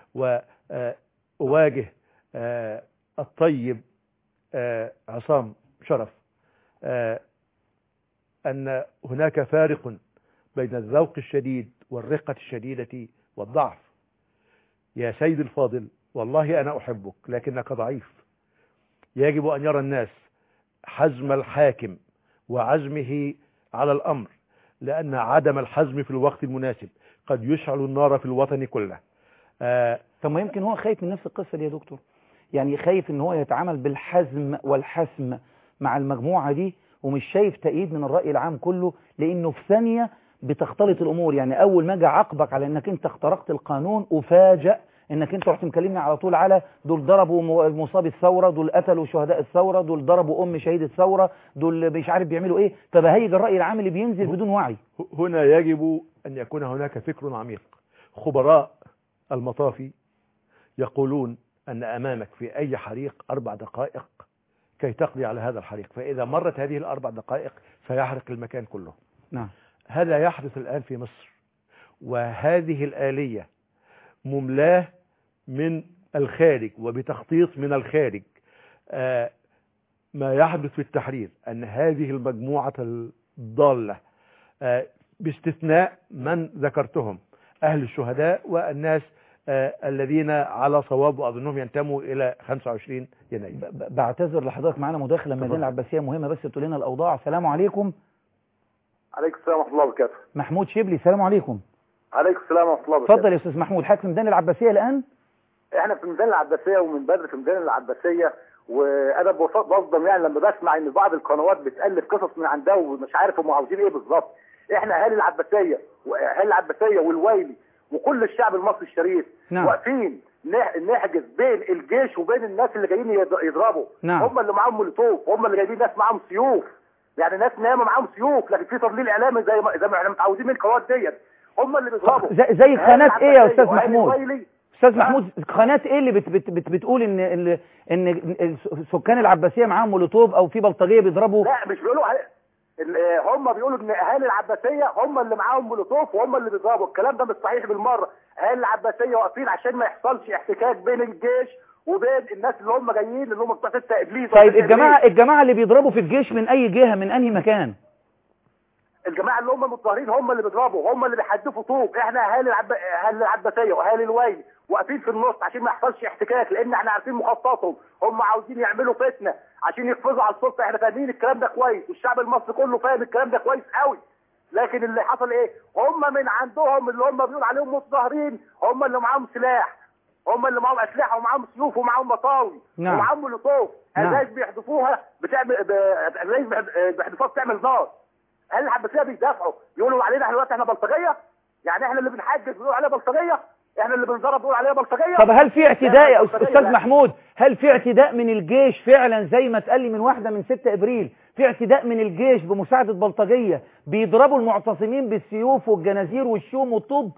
وأواجه الطيب آه، عصام شرف آه، أن هناك فارق بين الذوق الشديد والرقة الشديدة والضعف يا سيد الفاضل والله أنا أحبك لكنك ضعيف يجب أن يرى الناس حزم الحاكم وعزمه على الأمر لأن عدم الحزم في الوقت المناسب قد يشعل النار في الوطن كله آه طب ما يمكن هو خايف من نفس القصة دي يا دكتور يعني خايف ان هو يتعامل بالحزم والحسم مع المجموعة دي ومش شايف تأييد من الرأي العام كله لانه في ثانية بتختلط الامور يعني اول ما اجي اعاقبك على انك انت اخترقت القانون افاجئ انك انت رحت مكلمني على طول على دول ضربوا م- مصاب الثوره دول قتلوا شهداء الثوره دول ضربوا ام شهيد الثوره دول مش عارف بيعملوا ايه فبهيج الراي العام اللي بينزل بدون وعي هنا يجب أن يكون هناك فكر عميق خبراء المطافي يقولون أن أمامك في أي حريق أربع دقائق كي تقضي على هذا الحريق فإذا مرت هذه الأربع دقائق سيحرق المكان كله نعم هذا يحدث الآن في مصر وهذه الآلية مملاه من الخارج وبتخطيط من الخارج آه، ما يحدث في التحرير أن هذه المجموعة الضالة آه، باستثناء من ذكرتهم أهل الشهداء والناس آه، الذين على صواب وأظنهم ينتموا إلى 25 يناير ب- بعتذر لحضرتك معانا مداخله من المدينه العباسيه مهمه بس تقول لنا الاوضاع السلام عليكم عليكم السلام ورحمه الله وبركاته محمود شبلي السلام عليكم عليكم السلام ورحمه الله وبركاته اتفضل يا استاذ محمود حضرتك في ميدان العباسيه الان احنا في ميدان العباسيه ومن بدري في ميدان العباسيه وانا بف- بصدم يعني لما بسمع ان بعض القنوات بتالف قصص من عندها ومش عارف هم عاوزين ايه بالظبط احنا اهالي العباسيه واهالي العباسيه والويلي وكل الشعب المصري الشريف نعم. واقفين نح- نحجز بين الجيش وبين الناس اللي جايين يض- يضربوا نعم. هم اللي معاهم مولوتوف هم اللي جايبين ناس معاهم سيوف يعني ناس نايمه معاهم سيوف لكن في تضليل اعلامي زي ما زي ما احنا متعودين من القنوات ديت هم اللي بيضربوا زي, زي أهالي قناه ايه يا استاذ العباسية وأهالي محمود الويلي استاذ محمود قناه ايه اللي بت بت بت بتقول ان ان ان سكان العباسيه معاهم مولوتوف او في بلطجيه بيضربوا لا مش بيقولوا ه- ال- آه، هم بيقولوا ان اهالي العباسيه هم اللي معاهم مولوتوف وهم اللي بيضربوا الكلام ده مش صحيح بالمره اهالي العباسيه واقفين عشان ما يحصلش احتكاك بين الجيش وبين الناس اللي هم جايين اللي هم بتوع 6 ابليس طيب وستة الجماعه إبليس. الجماعه اللي بيضربوا في الجيش من اي جهه من انهي مكان الجماعه اللي هم متظاهرين هم اللي بيضربوا هم اللي بيحدفوا طوب احنا اهالي العب... اهالي العباسيه واهالي الويل واقفين في النص عشان ما يحصلش احتكاك لان احنا عارفين مخططهم هم عاوزين يعملوا فتنه عشان يقفزوا على السلطه احنا فاهمين الكلام ده كويس والشعب المصري كله فاهم الكلام ده كويس قوي لكن اللي حصل ايه هم من عندهم اللي هم بيقول عليهم متظاهرين هم اللي معاهم سلاح هم اللي معاهم اسلحه ومعاهم سيوف ومعاهم مطاوي نعم. ومعاهم مولوتوف نعم. ازاز بيحذفوها بتعمل ب- ازاز بيحذ- بيحذفوها بتعمل نار هل العباسيه بيدافعوا يقولوا علينا احنا دلوقتي احنا بلطجيه يعني احنا اللي بنحجز بيقولوا علينا بلطجيه احنا اللي بنضرب بيقولوا علينا بلطجيه طب هل في اعتداء يا إحنا أس- بلطجية؟ استاذ لا. محمود هل في اعتداء من الجيش فعلا زي ما اتقال لي من واحده من 6 ابريل في اعتداء من الجيش بمساعده بلطجيه بيضربوا المعتصمين بالسيوف والجنازير والشوم والطوب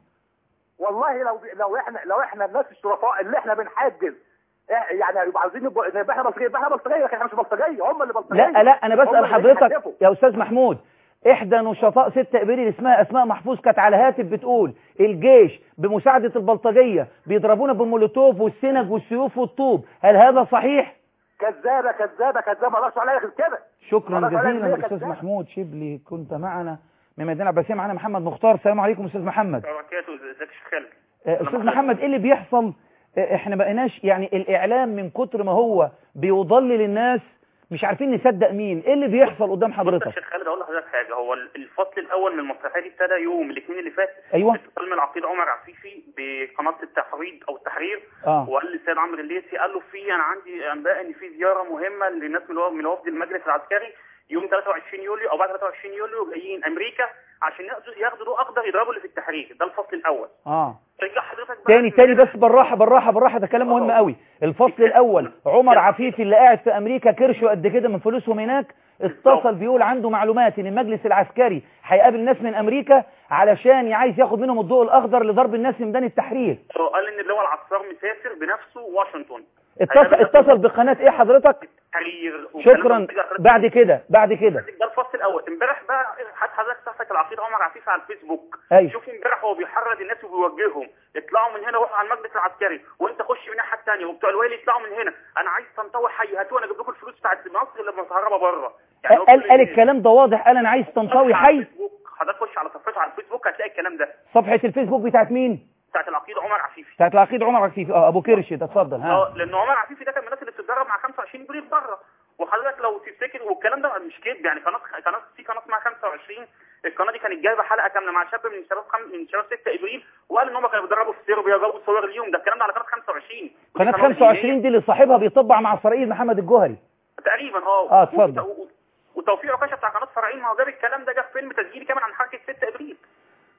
والله لو لو احنا لو احنا الناس الشرفاء اللي احنا بنحجز إح- يعني يبقى عاوزين يبقى يبقى احنا بلطجيه يبقى احنا بلطجيه لكن احنا مش بلطجيه هم اللي بلطجيه لا لا انا هم بسال اللي حضرتك بيحدفوا. يا استاذ محمود احدى نشطاء 6 ابريل اسمها اسماء محفوظ كانت على هاتف بتقول الجيش بمساعده البلطجيه بيضربونا بالمولوتوف والسنج والسيوف والطوب هل هذا صحيح كذابه كذابه كذابه ما اقدرش عليها غير كده شكرا ما أقدرش عليها جزيلا غير كده استاذ كذابة. محمود شبلي كنت معنا من مدينه العباسيه معنا محمد مختار السلام عليكم استاذ محمد بركاته ازيك يا شيخ خالد آه، استاذ محمد ايه اللي بيحصل آه، احنا بقيناش يعني الاعلام من كتر ما هو بيضلل الناس مش عارفين نصدق مين ايه اللي بيحصل قدام يا حضرتك شيخ خالد اقول لحضرتك حاجه هو الفصل الاول من المسرحيه دي ابتدى يوم الاثنين اللي فات ايوه اتصال من العقيد عمر عفيفي بقناه التحريض او التحرير اه وقال للسيد عمرو الليثي قال له في انا عندي انباء ان في زياره مهمه للناس من الو- من وفد المجلس العسكري يوم 23 يوليو او بعد 23 يوليو جايين امريكا عشان ياخدوا ياخدوا ضوء اخضر يضربوا اللي في التحرير ده الفصل الاول اه رجع حضرتك بقى تاني تاني بس بالراحه بالراحه بالراحه ده كلام مهم قوي الفصل الاول عمر عفيفي اللي قاعد في امريكا كرشه قد كده من فلوسهم هناك اتصل بيقول عنده معلومات ان المجلس العسكري هيقابل ناس من امريكا علشان عايز ياخد منهم الضوء الاخضر لضرب الناس في ميدان التحرير قال ان اللواء العصار مسافر بنفسه واشنطن اتصل اتصل بقناه ايه حضرتك تحرير شكرا بعد كده بعد كده ده الفصل الاول امبارح بقى حد حضرتك صفحه العقيد عمر عفيف على الفيسبوك أيوة. شوف امبارح هو بيحرض الناس وبيوجههم اطلعوا من هنا روحوا على المجلس العسكري وانت خش من الناحيه الثانيه وبتوع الويل يطلعوا من هنا انا عايز تنطوي حي هاتوا انا اجيب لكم الفلوس بتاعت مصر اللي متهربه بره هو قال بيقول قال إيه؟ الكلام ده واضح قال انا عايز تنطوي خش على حي الفيسبوك، حضرتك خش على صفحته على الفيسبوك هتلاقي الكلام ده صفحه الفيسبوك بتاعت مين بتاعت العقيد عمر عفيفي بتاعت العقيد عمر عفيفي اه ابو كرش ده اتفضل ها اه لان عمر عفيفي ده كان من الناس اللي بتتدرب مع 25 ابريل بره وحضرتك لو تفتكر والكلام ده مش كذب يعني قناه قناه في قناه اسمها 25 القناه دي كانت جايبه حلقه كامله مع شاب من شباب خم... من شباب 6 ابريل وقال ان هم كانوا بيتدربوا في صربيا وجابوا صور اليوم ده الكلام ده على قناه 25 قناه 25 دي اللي صاحبها بيطبع مع اسرائيل محمد الجوهري تقريبا اه اه اتفضل وت- وتوفيق عكاشه بتاع قناه فرعين ما هو جاب الكلام ده جاب فيلم تسجيلي كمان عن حركه 6 ابريل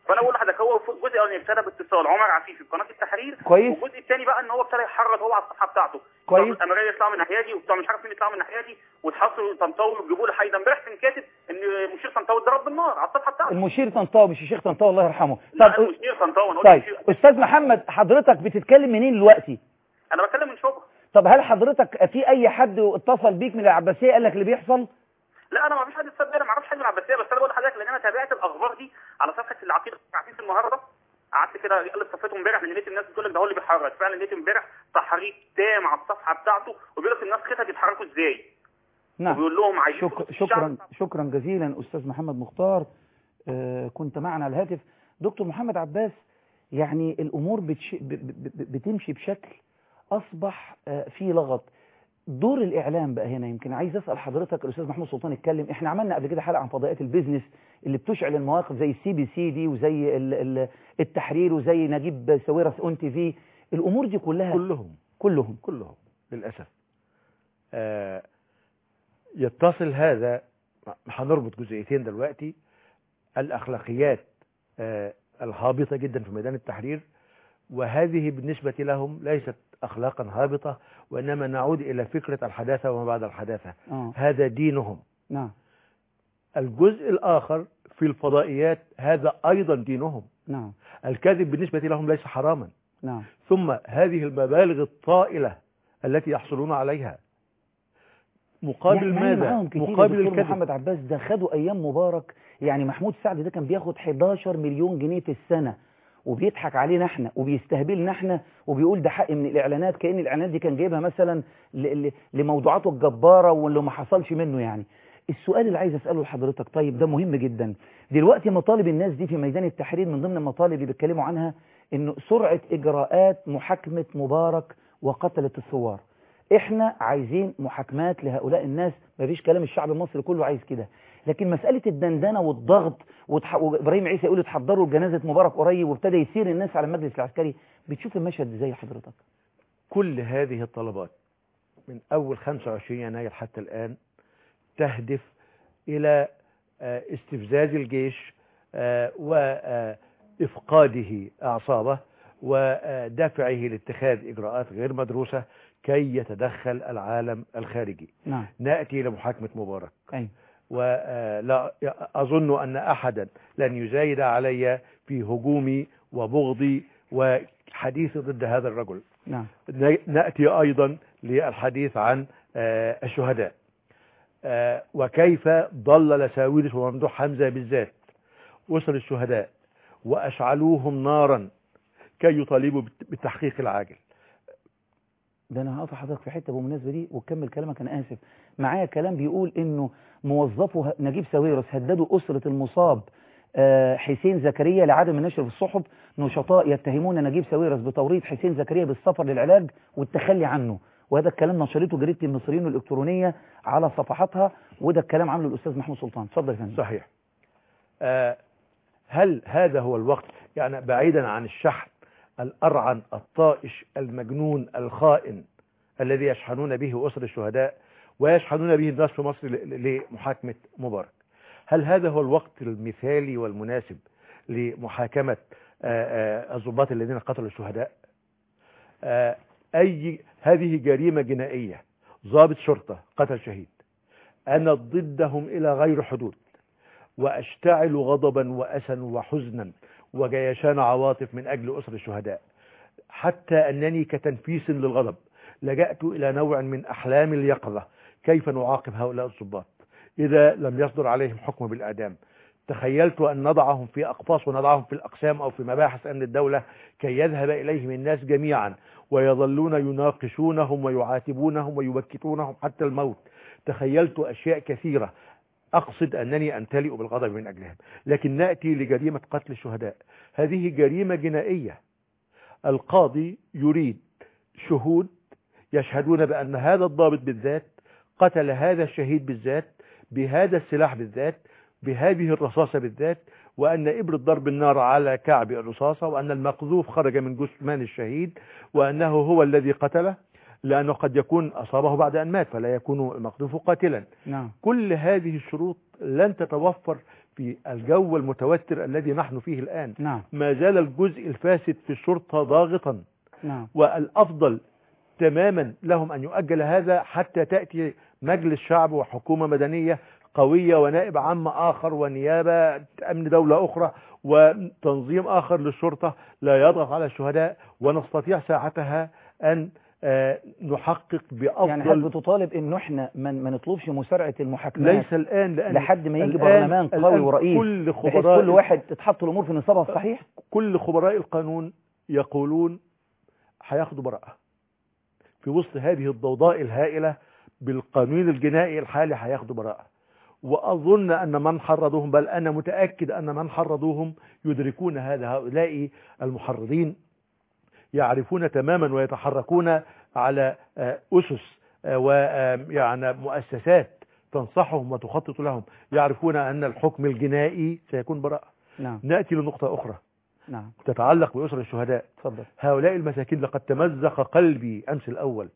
فانا بقول لحضرتك هو الجزء الاولاني ابتدى باتصال عمر عفيفي في قناه التحرير كويس. والجزء الثاني بقى ان هو ابتدى يحرض هو على الصفحه بتاعته كويس. بتوع الامريه يطلعوا من الناحيه دي وبتوع مش عارف مين يطلعوا من الناحيه دي وتحصلوا طنطاوي وتجيبوا له حيدا امبارح كان كاتب ان مشير طنطاوي اتضرب بالنار على الصفحه بتاعته المشير طنطاوي مش الشيخ طنطاوي الله يرحمه لا طب مشير طنطاوي انا قلت طيب مشير استاذ محمد حضرتك بتتكلم منين دلوقتي انا بتكلم من شبرا طب هل حضرتك في اي حد اتصل بيك من العباسيه قال لك اللي بيحصل لا انا ما فيش حد اتصل بيا انا ما اعرفش حاجه من العباسيه بس انا بقول لحضرتك لان انا تابعت الاخبار دي على صفحه العقيده عفيف النهارده قعدت كده اقلب صفحته امبارح لان لقيت الناس بتقول لك ده هو اللي بيحرك فعلا لقيت امبارح تحريك تام على الصفحه بتاعته وبيقول لك الناس خطط يتحركوا ازاي نعم وبيقول لهم عايزين شكرا فلوس شكرا الشعب. شكرا جزيلا استاذ محمد مختار آه، كنت معنا على الهاتف دكتور محمد عباس يعني الامور بتش... ب... ب... ب- بتمشي بشكل اصبح آه، في لغط دور الاعلام بقى هنا يمكن عايز اسال حضرتك الاستاذ محمود سلطان اتكلم احنا عملنا قبل كده حلقه عن فضائيات البيزنس اللي بتشعل المواقف زي السي بي سي دي وزي ال... ال... التحرير وزي نجيب ساويرس اون تي في الامور دي كلها كلهم كلهم كلهم للأسف آه يتصل هذا هنربط جزئيتين دلوقتي الأخلاقيات آه الهابطة جدا في ميدان التحرير وهذه بالنسبة لهم ليست أخلاقا هابطة وإنما نعود إلى فكرة الحداثة وما بعد الحداثة آه. هذا دينهم نعم الجزء الآخر في الفضائيات هذا أيضا دينهم نعم الكذب بالنسبة لهم ليس حراما نعم ثم هذه المبالغ الطائلة التي يحصلون عليها مقابل يعني معايا ماذا معاهم كتير مقابل الدكتور الكذب محمد عباس ده خدوا ايام مبارك يعني محمود سعد ده كان بياخد 11 مليون جنيه في السنه وبيضحك علينا احنا وبيستهبلنا احنا وبيقول ده حق من الاعلانات كان الاعلانات دي كان جايبها مثلا ل- ل- لموضوعاته الجباره واللي ما حصلش منه يعني السؤال اللي عايز اساله لحضرتك طيب ده مهم جدا دلوقتي مطالب الناس دي في ميدان التحرير من ضمن المطالب اللي بيتكلموا عنها انه سرعه اجراءات محاكمه مبارك وقتله الثوار احنا عايزين محاكمات لهؤلاء الناس مفيش كلام الشعب المصري كله عايز كده لكن مسألة الدندنة والضغط وتح... وإبراهيم عيسى يقول اتحضروا لجنازة مبارك قريب وابتدى يسير الناس على المجلس العسكري بتشوف المشهد ازاي حضرتك كل هذه الطلبات من أول 25 يناير حتى الآن تهدف إلى آه، استفزاز الجيش آه، وإفقاده أعصابه ودفعه لاتخاذ إجراءات غير مدروسة كي يتدخل العالم الخارجي نعم نأتي لمحاكمة مبارك أي. ولا أظن أن أحدا لن يزايد علي في هجومي وبغضي وحديثي ضد هذا الرجل نعم نأتي أيضا للحديث عن آه، الشهداء آه، وكيف ضلل ساويرس وممدوح حمزة بالذات أسر الشهداء وأشعلوهم نارا كي يطالبوا بالت- بالتحقيق العاجل ده انا هقطع حضرتك في حته بالمناسبه دي وكمل كلامك انا اسف معايا كلام بيقول انه موظفو ه- نجيب ساويرس هددوا اسره المصاب آه، حسين زكريا لعدم النشر في الصحف نشطاء يتهمون نجيب ساويرس بتوريط حسين زكريا بالسفر للعلاج والتخلي عنه وهذا الكلام نشرته جريده المصريين الالكترونيه على صفحاتها وده الكلام عامله الاستاذ محمود سلطان اتفضل يا فندم صحيح آه، هل هذا هو الوقت يعني بعيدا عن الشحن الأرعن الطائش المجنون الخائن الذي يشحنون به أسر الشهداء ويشحنون به الناس في مصر ل- لمحاكمة مبارك هل هذا هو الوقت المثالي والمناسب لمحاكمة آه، آه، الضباط الذين قتلوا الشهداء آه، أي هذه جريمة جنائية ضابط شرطة قتل شهيد أنا ضدهم إلى غير حدود وأشتعل غضبا وأسا وحزنا وجيشان عواطف من أجل أسر الشهداء حتى أنني كتنفيس للغضب لجأت إلى نوع من أحلام اليقظة كيف نعاقب هؤلاء الضباط إذا لم يصدر عليهم حكم بالإعدام تخيلت أن نضعهم في أقفاص ونضعهم في الأقسام أو في مباحث أمن الدولة كي يذهب إليهم الناس جميعا ويظلون يناقشونهم ويعاتبونهم ويبكتونهم حتى الموت تخيلت أشياء كثيرة أقصد أنني أمتلئ بالغضب من أجلهم لكن نأتي لجريمة قتل الشهداء هذه جريمة جنائية القاضي يريد شهود يشهدون بأن هذا الضابط بالذات قتل هذا الشهيد بالذات بهذا السلاح بالذات بهذه الرصاصة بالذات وأن إبرة ضرب النار على كعب الرصاصة وأن المقذوف خرج من جثمان الشهيد وأنه هو الذي قتله لأنه قد يكون أصابه بعد أن مات فلا يكون المقذوف قاتلا نعم كل هذه الشروط لن تتوفر في الجو المتوتر الذي نحن فيه الآن نعم ما زال الجزء الفاسد في الشرطة ضاغطا نعم والأفضل تماما لهم أن يؤجل هذا حتى تأتي مجلس شعب وحكومة مدنية قوية ونائب عام آخر ونيابة أمن دولة أخرى وتنظيم آخر للشرطة لا يضغط على الشهداء ونستطيع ساعتها أن آه، نحقق بأفضل يعني هل بتطالب انه احنا ما ما نطلبش مسارعه المحاكمات ليس الآن لأن لحد ما يجي الآن- برلمان قوي الآن ورئيس كل بحيث خبراء كل واحد تتحط الامور في نصابها الصحيح كل خبراء القانون يقولون هياخدوا براءة في وسط هذه الضوضاء الهائلة بالقانون الجنائي الحالي هياخدوا براءة وأظن أن من حرضوهم بل أنا متأكد أن من حرضوهم يدركون هذا هؤلاء المحرضين يعرفون تماما ويتحركون على آه، أسس ويعني مؤسسات تنصحهم وتخطط لهم يعرفون أن الحكم الجنائي سيكون براءة نعم نأتي لنقطة أخرى نعم تتعلق بأسر الشهداء اتفضل هؤلاء المساكين لقد تمزق قلبي أمس الأول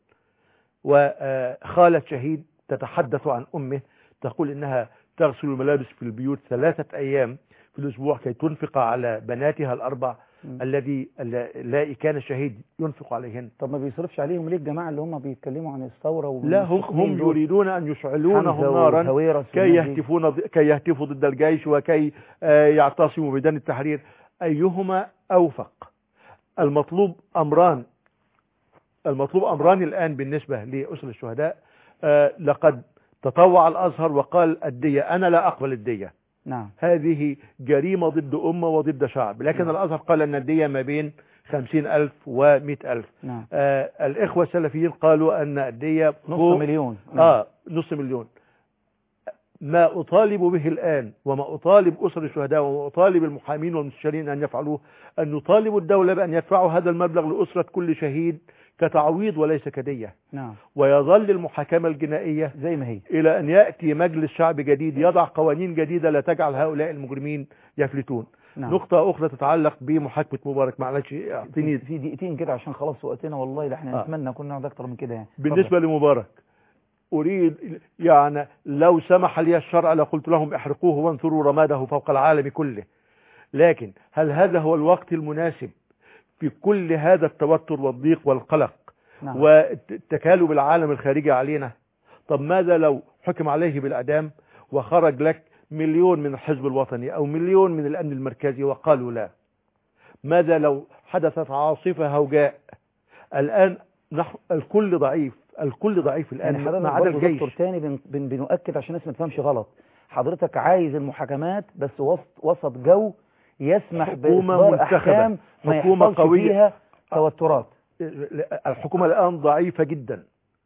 وخالة شهيد تتحدث عن أمه تقول إنها تغسل الملابس في البيوت ثلاثة أيام في الأسبوع كي تنفق على بناتها الأربع الذي اللائي كان الشهيد ينفق عليهن طب ما بيصرفش عليهم ليه الجماعه اللي هم بيتكلموا عن الثوره لا هم, والمستقيمين هم دول؟ يريدون أن يشعلونهم حمزة نارا وهويرس كي والناس دي. يهتفون ض- كي يهتفوا ضد الجيش وكي آه، يعتصموا بميدان التحرير أيهما أوفق المطلوب أمران المطلوب أمران الآن بالنسبة لأسر الشهداء آه، لقد تطوع الأزهر وقال الدية أنا لا أقبل الدية نعم هذه جريمة ضد أمة وضد شعب لكن الأزهر قال أن الدية ما بين خمسين ألف ومئة ألف نعم آه الإخوة السلفيين قالوا أن الدية نص فوق- مليون آه نص مليون ما أطالب به الآن وما أطالب أسر الشهداء وما أطالب المحامين والمستشارين أن يفعلوه أن نطالب الدولة بأن يدفعوا هذا المبلغ لأسرة كل شهيد كتعويض وليس كدية نعم ويظل المحاكمة الجنائية زي ما هي إلى أن يأتي مجلس شعب جديد يضع قوانين جديدة لا تجعل هؤلاء المجرمين يفلتون نعم. نقطة أخرى تتعلق بمحاكمة مبارك معلش أعطيني في دقيقتين كده عشان خلاص وقتنا والله لا احنا آه. نتمنى كنا نقعد اكتر من كده يعني بالنسبة لمبارك أريد يعني لو سمح لي الشرع لقلت لهم احرقوه وانثروا رماده فوق العالم كله لكن هل هذا هو الوقت المناسب في كل هذا التوتر والضيق والقلق نعم. وتكالب العالم الخارجي علينا طب ماذا لو حكم عليه بالإعدام وخرج لك مليون من الحزب الوطني أو مليون من الأمن المركزي وقالوا لا ماذا لو حدثت عاصفة هوجاء الآن نحن الكل ضعيف الكل ضعيف الآن يعني حضرتك ما عدا برضه الجيش دكتور تاني بن بن بنؤكد عشان الناس ما تفهمش غلط حضرتك عايز المحاكمات بس وسط وسط جو يسمح حكومة بإصدار منتخبة، أحكام ما حكومة يحصلش قوية. فيها توترات الحكومة الآن ضعيفة جدا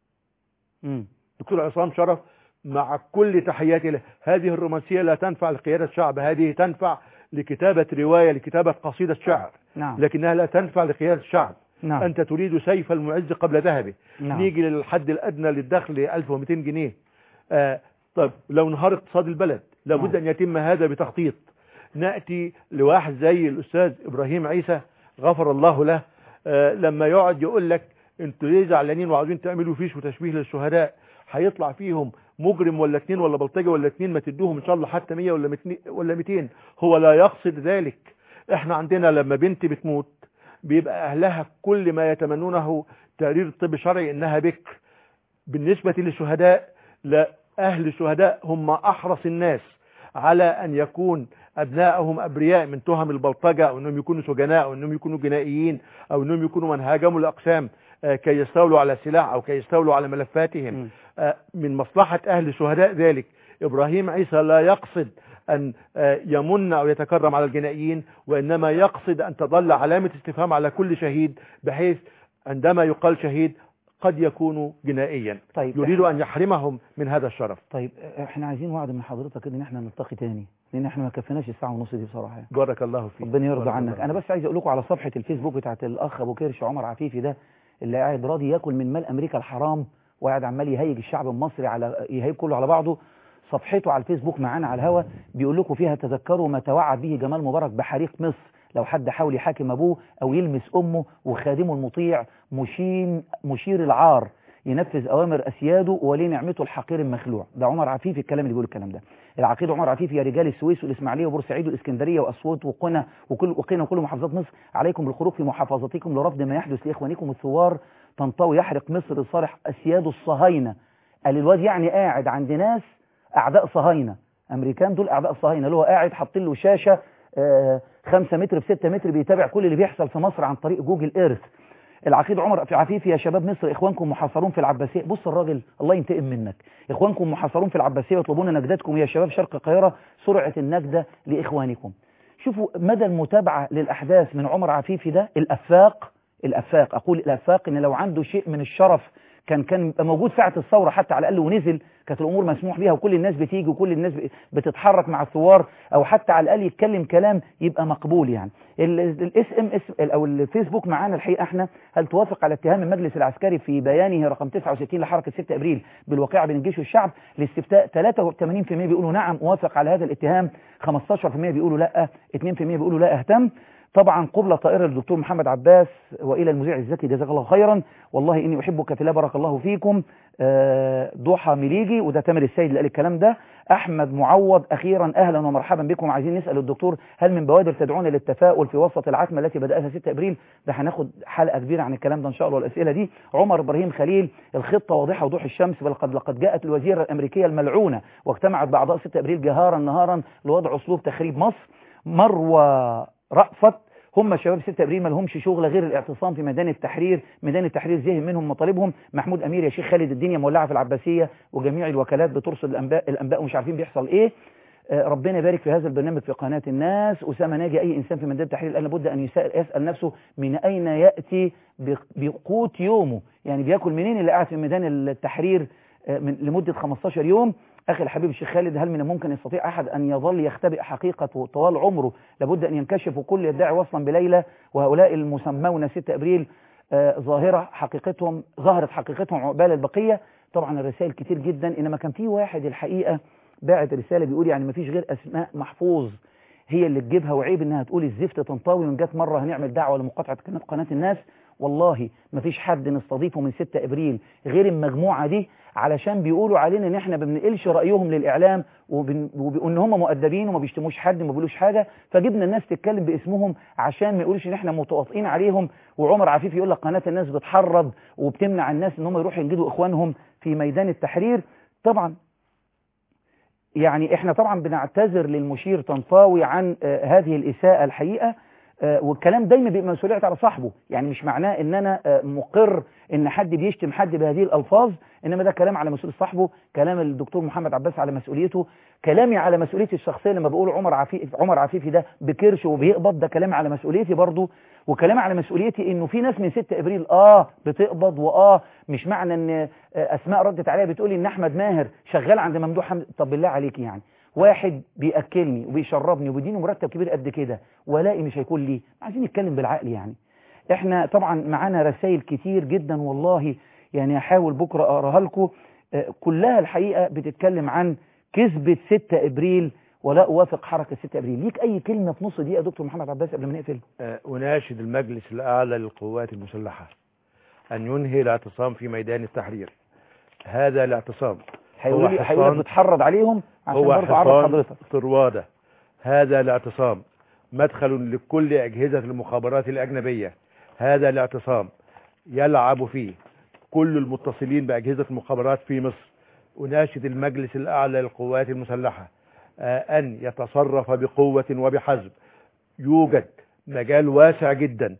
مم. دكتور عصام شرف مع كل تحياتي له هذه الرومانسية لا تنفع لقيادة الشعب هذه تنفع لكتابة رواية لكتابة قصيدة شعر نعم لكنها لا تنفع لقيادة الشعب نعم أنت تريد سيف المعز قبل ذهبه نعم. نيجي للحد الأدنى للدخل 1200 جنيه آه طب لو انهار اقتصاد البلد لابد نعم. أن يتم هذا بتخطيط نأتي لواحد زي الأستاذ إبراهيم عيسى غفر الله له آه لما يقعد يقول لك انتوا ليه زعلانين وعاوزين تعملوا فيش وتشبيه للشهداء هيطلع فيهم مجرم ولا اتنين ولا بلطجي ولا اتنين ما تدوهم ان شاء الله حتى 100 ولا 200 ولا 200 هو لا يقصد ذلك احنا عندنا لما بنت بتموت بيبقى اهلها كل ما يتمنونه تقرير الطب الشرعي انها بكر بالنسبة للشهداء لا اهل الشهداء هم احرص الناس على ان يكون ابنائهم ابرياء من تهم البلطجة او انهم يكونوا سجناء او انهم يكونوا جنائيين او انهم يكونوا من هاجموا الاقسام آه، كي يستولوا على سلاح او كي يستولوا على ملفاتهم آه، من مصلحة اهل الشهداء ذلك ابراهيم عيسى لا يقصد ان آه، يمن او يتكرم على الجنائيين وانما يقصد ان تظل علامة استفهام على كل شهيد بحيث عندما يقال شهيد قد يكون جنائيا طيب يريد ان يحرمهم من هذا الشرف طيب احنا عايزين وعد من حضرتك كده ان احنا نلتقي تاني لان احنا ما كفيناش الساعه ونص دي بصراحه يعني. بارك الله فيك ربنا يرضى بارك عنك الله انا بس عايز اقول لكم على صفحه الفيسبوك بتاعت الاخ ابو كرش عمر عفيفي ده اللي قاعد راضي ياكل من مال امريكا الحرام وقاعد عمال يهيج الشعب المصري على يهيج كله على بعضه صفحته على الفيسبوك معانا على الهوا بيقول لكم فيها تذكروا ما توعد به جمال مبارك بحريق مصر لو حد حاول يحاكم ابوه او يلمس امه وخادمه المطيع مشين مشير العار ينفذ أوامر أسياده وولي نعمته الحقير المخلوع ده عمر عفيفي الكلام اللي بيقول الكلام ده العقيد عمر عفيفي يا رجال السويس والإسماعيلية وبورسعيد والإسكندرية وأسيوط وقنا وكل وقنا وكل محافظات مصر عليكم بالخروج في محافظتكم لرفض ما يحدث لإخوانكم الثوار طنطاوي يحرق مصر لصالح أسياده الصهاينة قال الواد يعني قاعد عند ناس أعداء صهاينة أمريكان دول أعداء صهاينة اللي هو قاعد حاطين له شاشة آه، خمسة متر في ستة متر بيتابع كل اللي بيحصل في مصر عن طريق جوجل ايرث العقيد عمر في عفيفي يا شباب مصر اخوانكم محاصرون في العباسيه بص الراجل الله ينتقم منك اخوانكم محاصرون في العباسيه يطلبون نجدتكم يا شباب شرق القاهره سرعه النجده لاخوانكم شوفوا مدى المتابعه للاحداث من عمر عفيفي ده الافاق الافاق اقول الافاق ان لو عنده شيء من الشرف كان كان يبقى موجود ساعه الثوره حتى على الاقل ونزل كانت الامور مسموح بيها وكل الناس بتيجي وكل الناس بتتحرك مع الثوار او حتى على الاقل يتكلم كلام يبقى مقبول يعني الاس ام اس او الفيسبوك معانا الحقيقه احنا هل توافق على اتهام المجلس العسكري في بيانه رقم 69 لحركه 6 ابريل بالواقعه بين الجيش والشعب الاستفتاء 83% بيقولوا نعم اوافق على هذا الاتهام 15% بيقولوا لا 2% بيقولوا لا اهتم طبعا قبلة طائرة للدكتور محمد عباس وإلى المذيع الذكي جزاك الله خيرا والله إني أحبك في الله بارك الله فيكم آه، ضحى مليجي وده تامر السيد اللي قال الكلام ده أحمد معوض أخيرا أهلا ومرحبا بكم عايزين نسأل الدكتور هل من بوادر تدعون للتفاؤل في وسط العتمة التي بدأتها 6 أبريل ده هناخد حلقة كبيرة عن الكلام ده إن شاء الله والأسئلة دي عمر إبراهيم خليل الخطة واضحة وضوح الشمس بل قد لقد جاءت الوزيرة الأمريكية الملعونة واجتمعت بأعضاء 6 أبريل جهارا نهارا لوضع أسلوب تخريب مصر مروة رأفت هم شباب 6 ابريل ما لهمش شغل غير الاعتصام في ميدان التحرير ميدان التحرير زهق منهم مطالبهم محمود امير يا شيخ خالد الدنيا مولعه في العباسيه وجميع الوكالات بترصد الانباء الانباء ومش عارفين بيحصل ايه آه، ربنا يبارك في هذا البرنامج في قناه الناس اسامه ناجي اي انسان في ميدان التحرير قال لابد ان يسأل, يسال نفسه من اين ياتي بق- بقوت يومه يعني بياكل منين اللي قاعد في ميدان التحرير آه، من لمده 15 يوم أخي الحبيب الشيخ خالد هل من الممكن يستطيع أحد أن يظل يختبئ حقيقته طوال عمره لابد أن ينكشف وكل يدعي وصلا بليلة وهؤلاء المسمون 6 أبريل آه، ظاهرة حقيقتهم ظهرت حقيقتهم عقبال البقية طبعا الرسائل كتير جدا إنما كان في واحد الحقيقة باعت رسالة بيقول يعني ما فيش غير أسماء محفوظ هي اللي تجيبها وعيب انها تقول الزفت تنطوي وان جت مره هنعمل دعوه لمقاطعه قناه قناه الناس والله ما فيش حد نستضيفه من 6 ابريل غير المجموعه دي علشان بيقولوا علينا ان احنا ما بننقلش رايهم للاعلام وبن- وان هم مؤدبين وما بيشتموش حد وما بيقولوش حاجه فجبنا الناس تتكلم باسمهم عشان ما يقولوش ان احنا متواطئين عليهم وعمر عفيف يقول لك قناه الناس بتحرض وبتمنع الناس ان هم يروحوا ينجدوا اخوانهم في ميدان التحرير طبعا يعني احنا طبعا بنعتذر للمشير طنطاوي عن آه، هذه الإساءة الحقيقة آه، والكلام دايما بيبقى مسؤولية على صاحبه يعني مش معناه ان انا آه، مقر ان حد بيشتم حد بهذه الالفاظ انما ده كلام على مسؤولية صاحبه كلام الدكتور محمد عباس على مسؤوليته كلامي على مسؤوليتي الشخصية لما بقول عمر عفيف عمر عفيفي ده بكرش وبيقبض ده كلام على مسؤوليتي برضه وكلام على مسؤوليتي انه في ناس من 6 ابريل اه بتقبض واه مش معنى ان آه، اسماء ردت عليها بتقولي ان احمد ماهر شغال عند ممدوح حمد طب بالله عليك يعني واحد بياكلني وبيشربني وبيديني مرتب كبير قد كده ولاقي مش هيكون ليه عايزين نتكلم بالعقل يعني احنا طبعا معانا رسائل كتير جدا والله يعني هحاول بكره اقراها لكم آه، كلها الحقيقه بتتكلم عن كذبه 6 ابريل ولا اوافق حركه 6 ابريل ليك اي كلمه في نص دقيقه يا دكتور محمد عباس قبل ما نقفل آه، أناشد المجلس الأعلى للقوات المسلحة أن ينهي الاعتصام في ميدان التحرير هذا الاعتصام هيقول لي هو هيقول لك حصان- بتحرض عليهم عشان هو برضه اعرف حصان حضرتك طروادة هذا الاعتصام مدخل لكل أجهزة المخابرات الأجنبية هذا الاعتصام يلعب فيه كل المتصلين بأجهزة المخابرات في مصر أناشد المجلس الأعلى للقوات المسلحة آه، أن يتصرف بقوة وبحزم يوجد مجال واسع جدا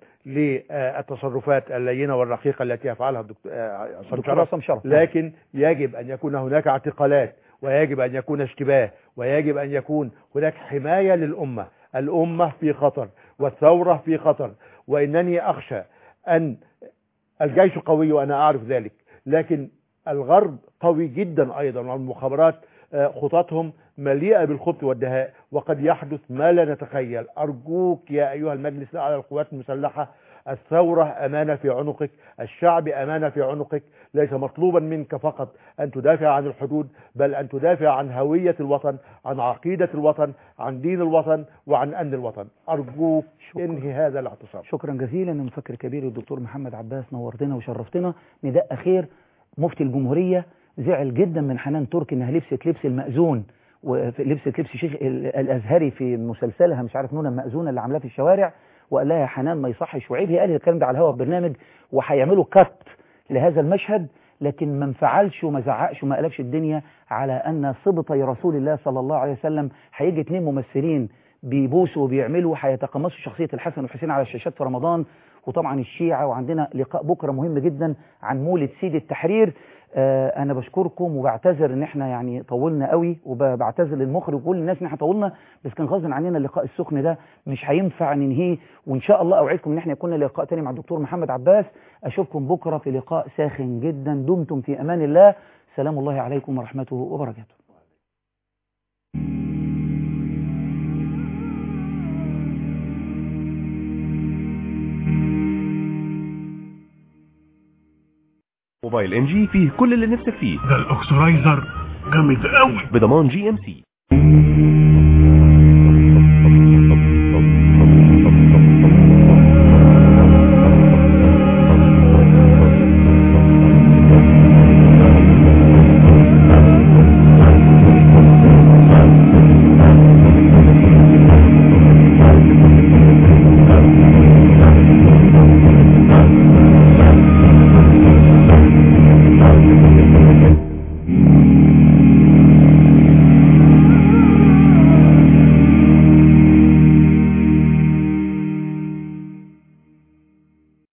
للتصرفات اللينة والرقيقة التي يفعلها الدكتور آه، عصام دكتور شرف عصام شرف. لكن يجب أن يكون هناك اعتقالات ويجب أن يكون اشتباه ويجب أن يكون هناك حماية للأمة الأمة في خطر والثورة في خطر وإنني أخشى أن الجيش قوي وأنا أعرف ذلك لكن الغرب قوي جدا أيضا والمخابرات آه، خططهم مليئة بالخبث والدهاء وقد يحدث ما لا نتخيل أرجوك يا أيها المجلس الأعلى للقوات المسلحة الثورة أمانة في عنقك الشعب أمانة في عنقك ليس مطلوبا منك فقط أن تدافع عن الحدود بل أن تدافع عن هوية الوطن عن عقيدة الوطن عن دين الوطن وعن أمن الوطن أرجوك انهي هذا الاعتصام شكرا جزيلا المفكر الكبير الدكتور محمد عباس نورتنا وشرفتنا نداء خير مفتي الجمهورية زعل جدا من حنان تركي انها لبست لبس المأذون ولبست لبس شيخ ال- الازهري في مسلسلها مش عارف نونا المأذونة اللي عاملاه في الشوارع وقال لها يا حنان ما يصحش وعيب هي قالت الكلام ده على الهوا في برنامج وهيعملوا كات لهذا المشهد لكن ما انفعلش وما زعقش وما قلبش الدنيا على ان صبطي رسول الله صلى الله عليه وسلم هيجي اتنين ممثلين بيبوسوا وبيعملوا هيتقمصوا شخصية الحسن والحسين على الشاشات في رمضان وطبعا الشيعة وعندنا لقاء بكرة مهم جدا عن مولد سيد التحرير آه انا بشكركم وبعتذر ان احنا يعني طولنا قوي وبعتذر للمخرج وكل الناس ان احنا طولنا بس كان غصب عننا اللقاء السخن ده مش هينفع ننهيه وان شاء الله اوعدكم ان احنا يكون لنا لقاء تاني مع الدكتور محمد عباس اشوفكم بكرة في لقاء ساخن جدا دمتم في امان الله سلام الله عليكم ورحمته وبركاته موبايل ام جي فيه كل اللي نفسك فيه ده الاكسرايزر جامد قوي بضمان جي ام سي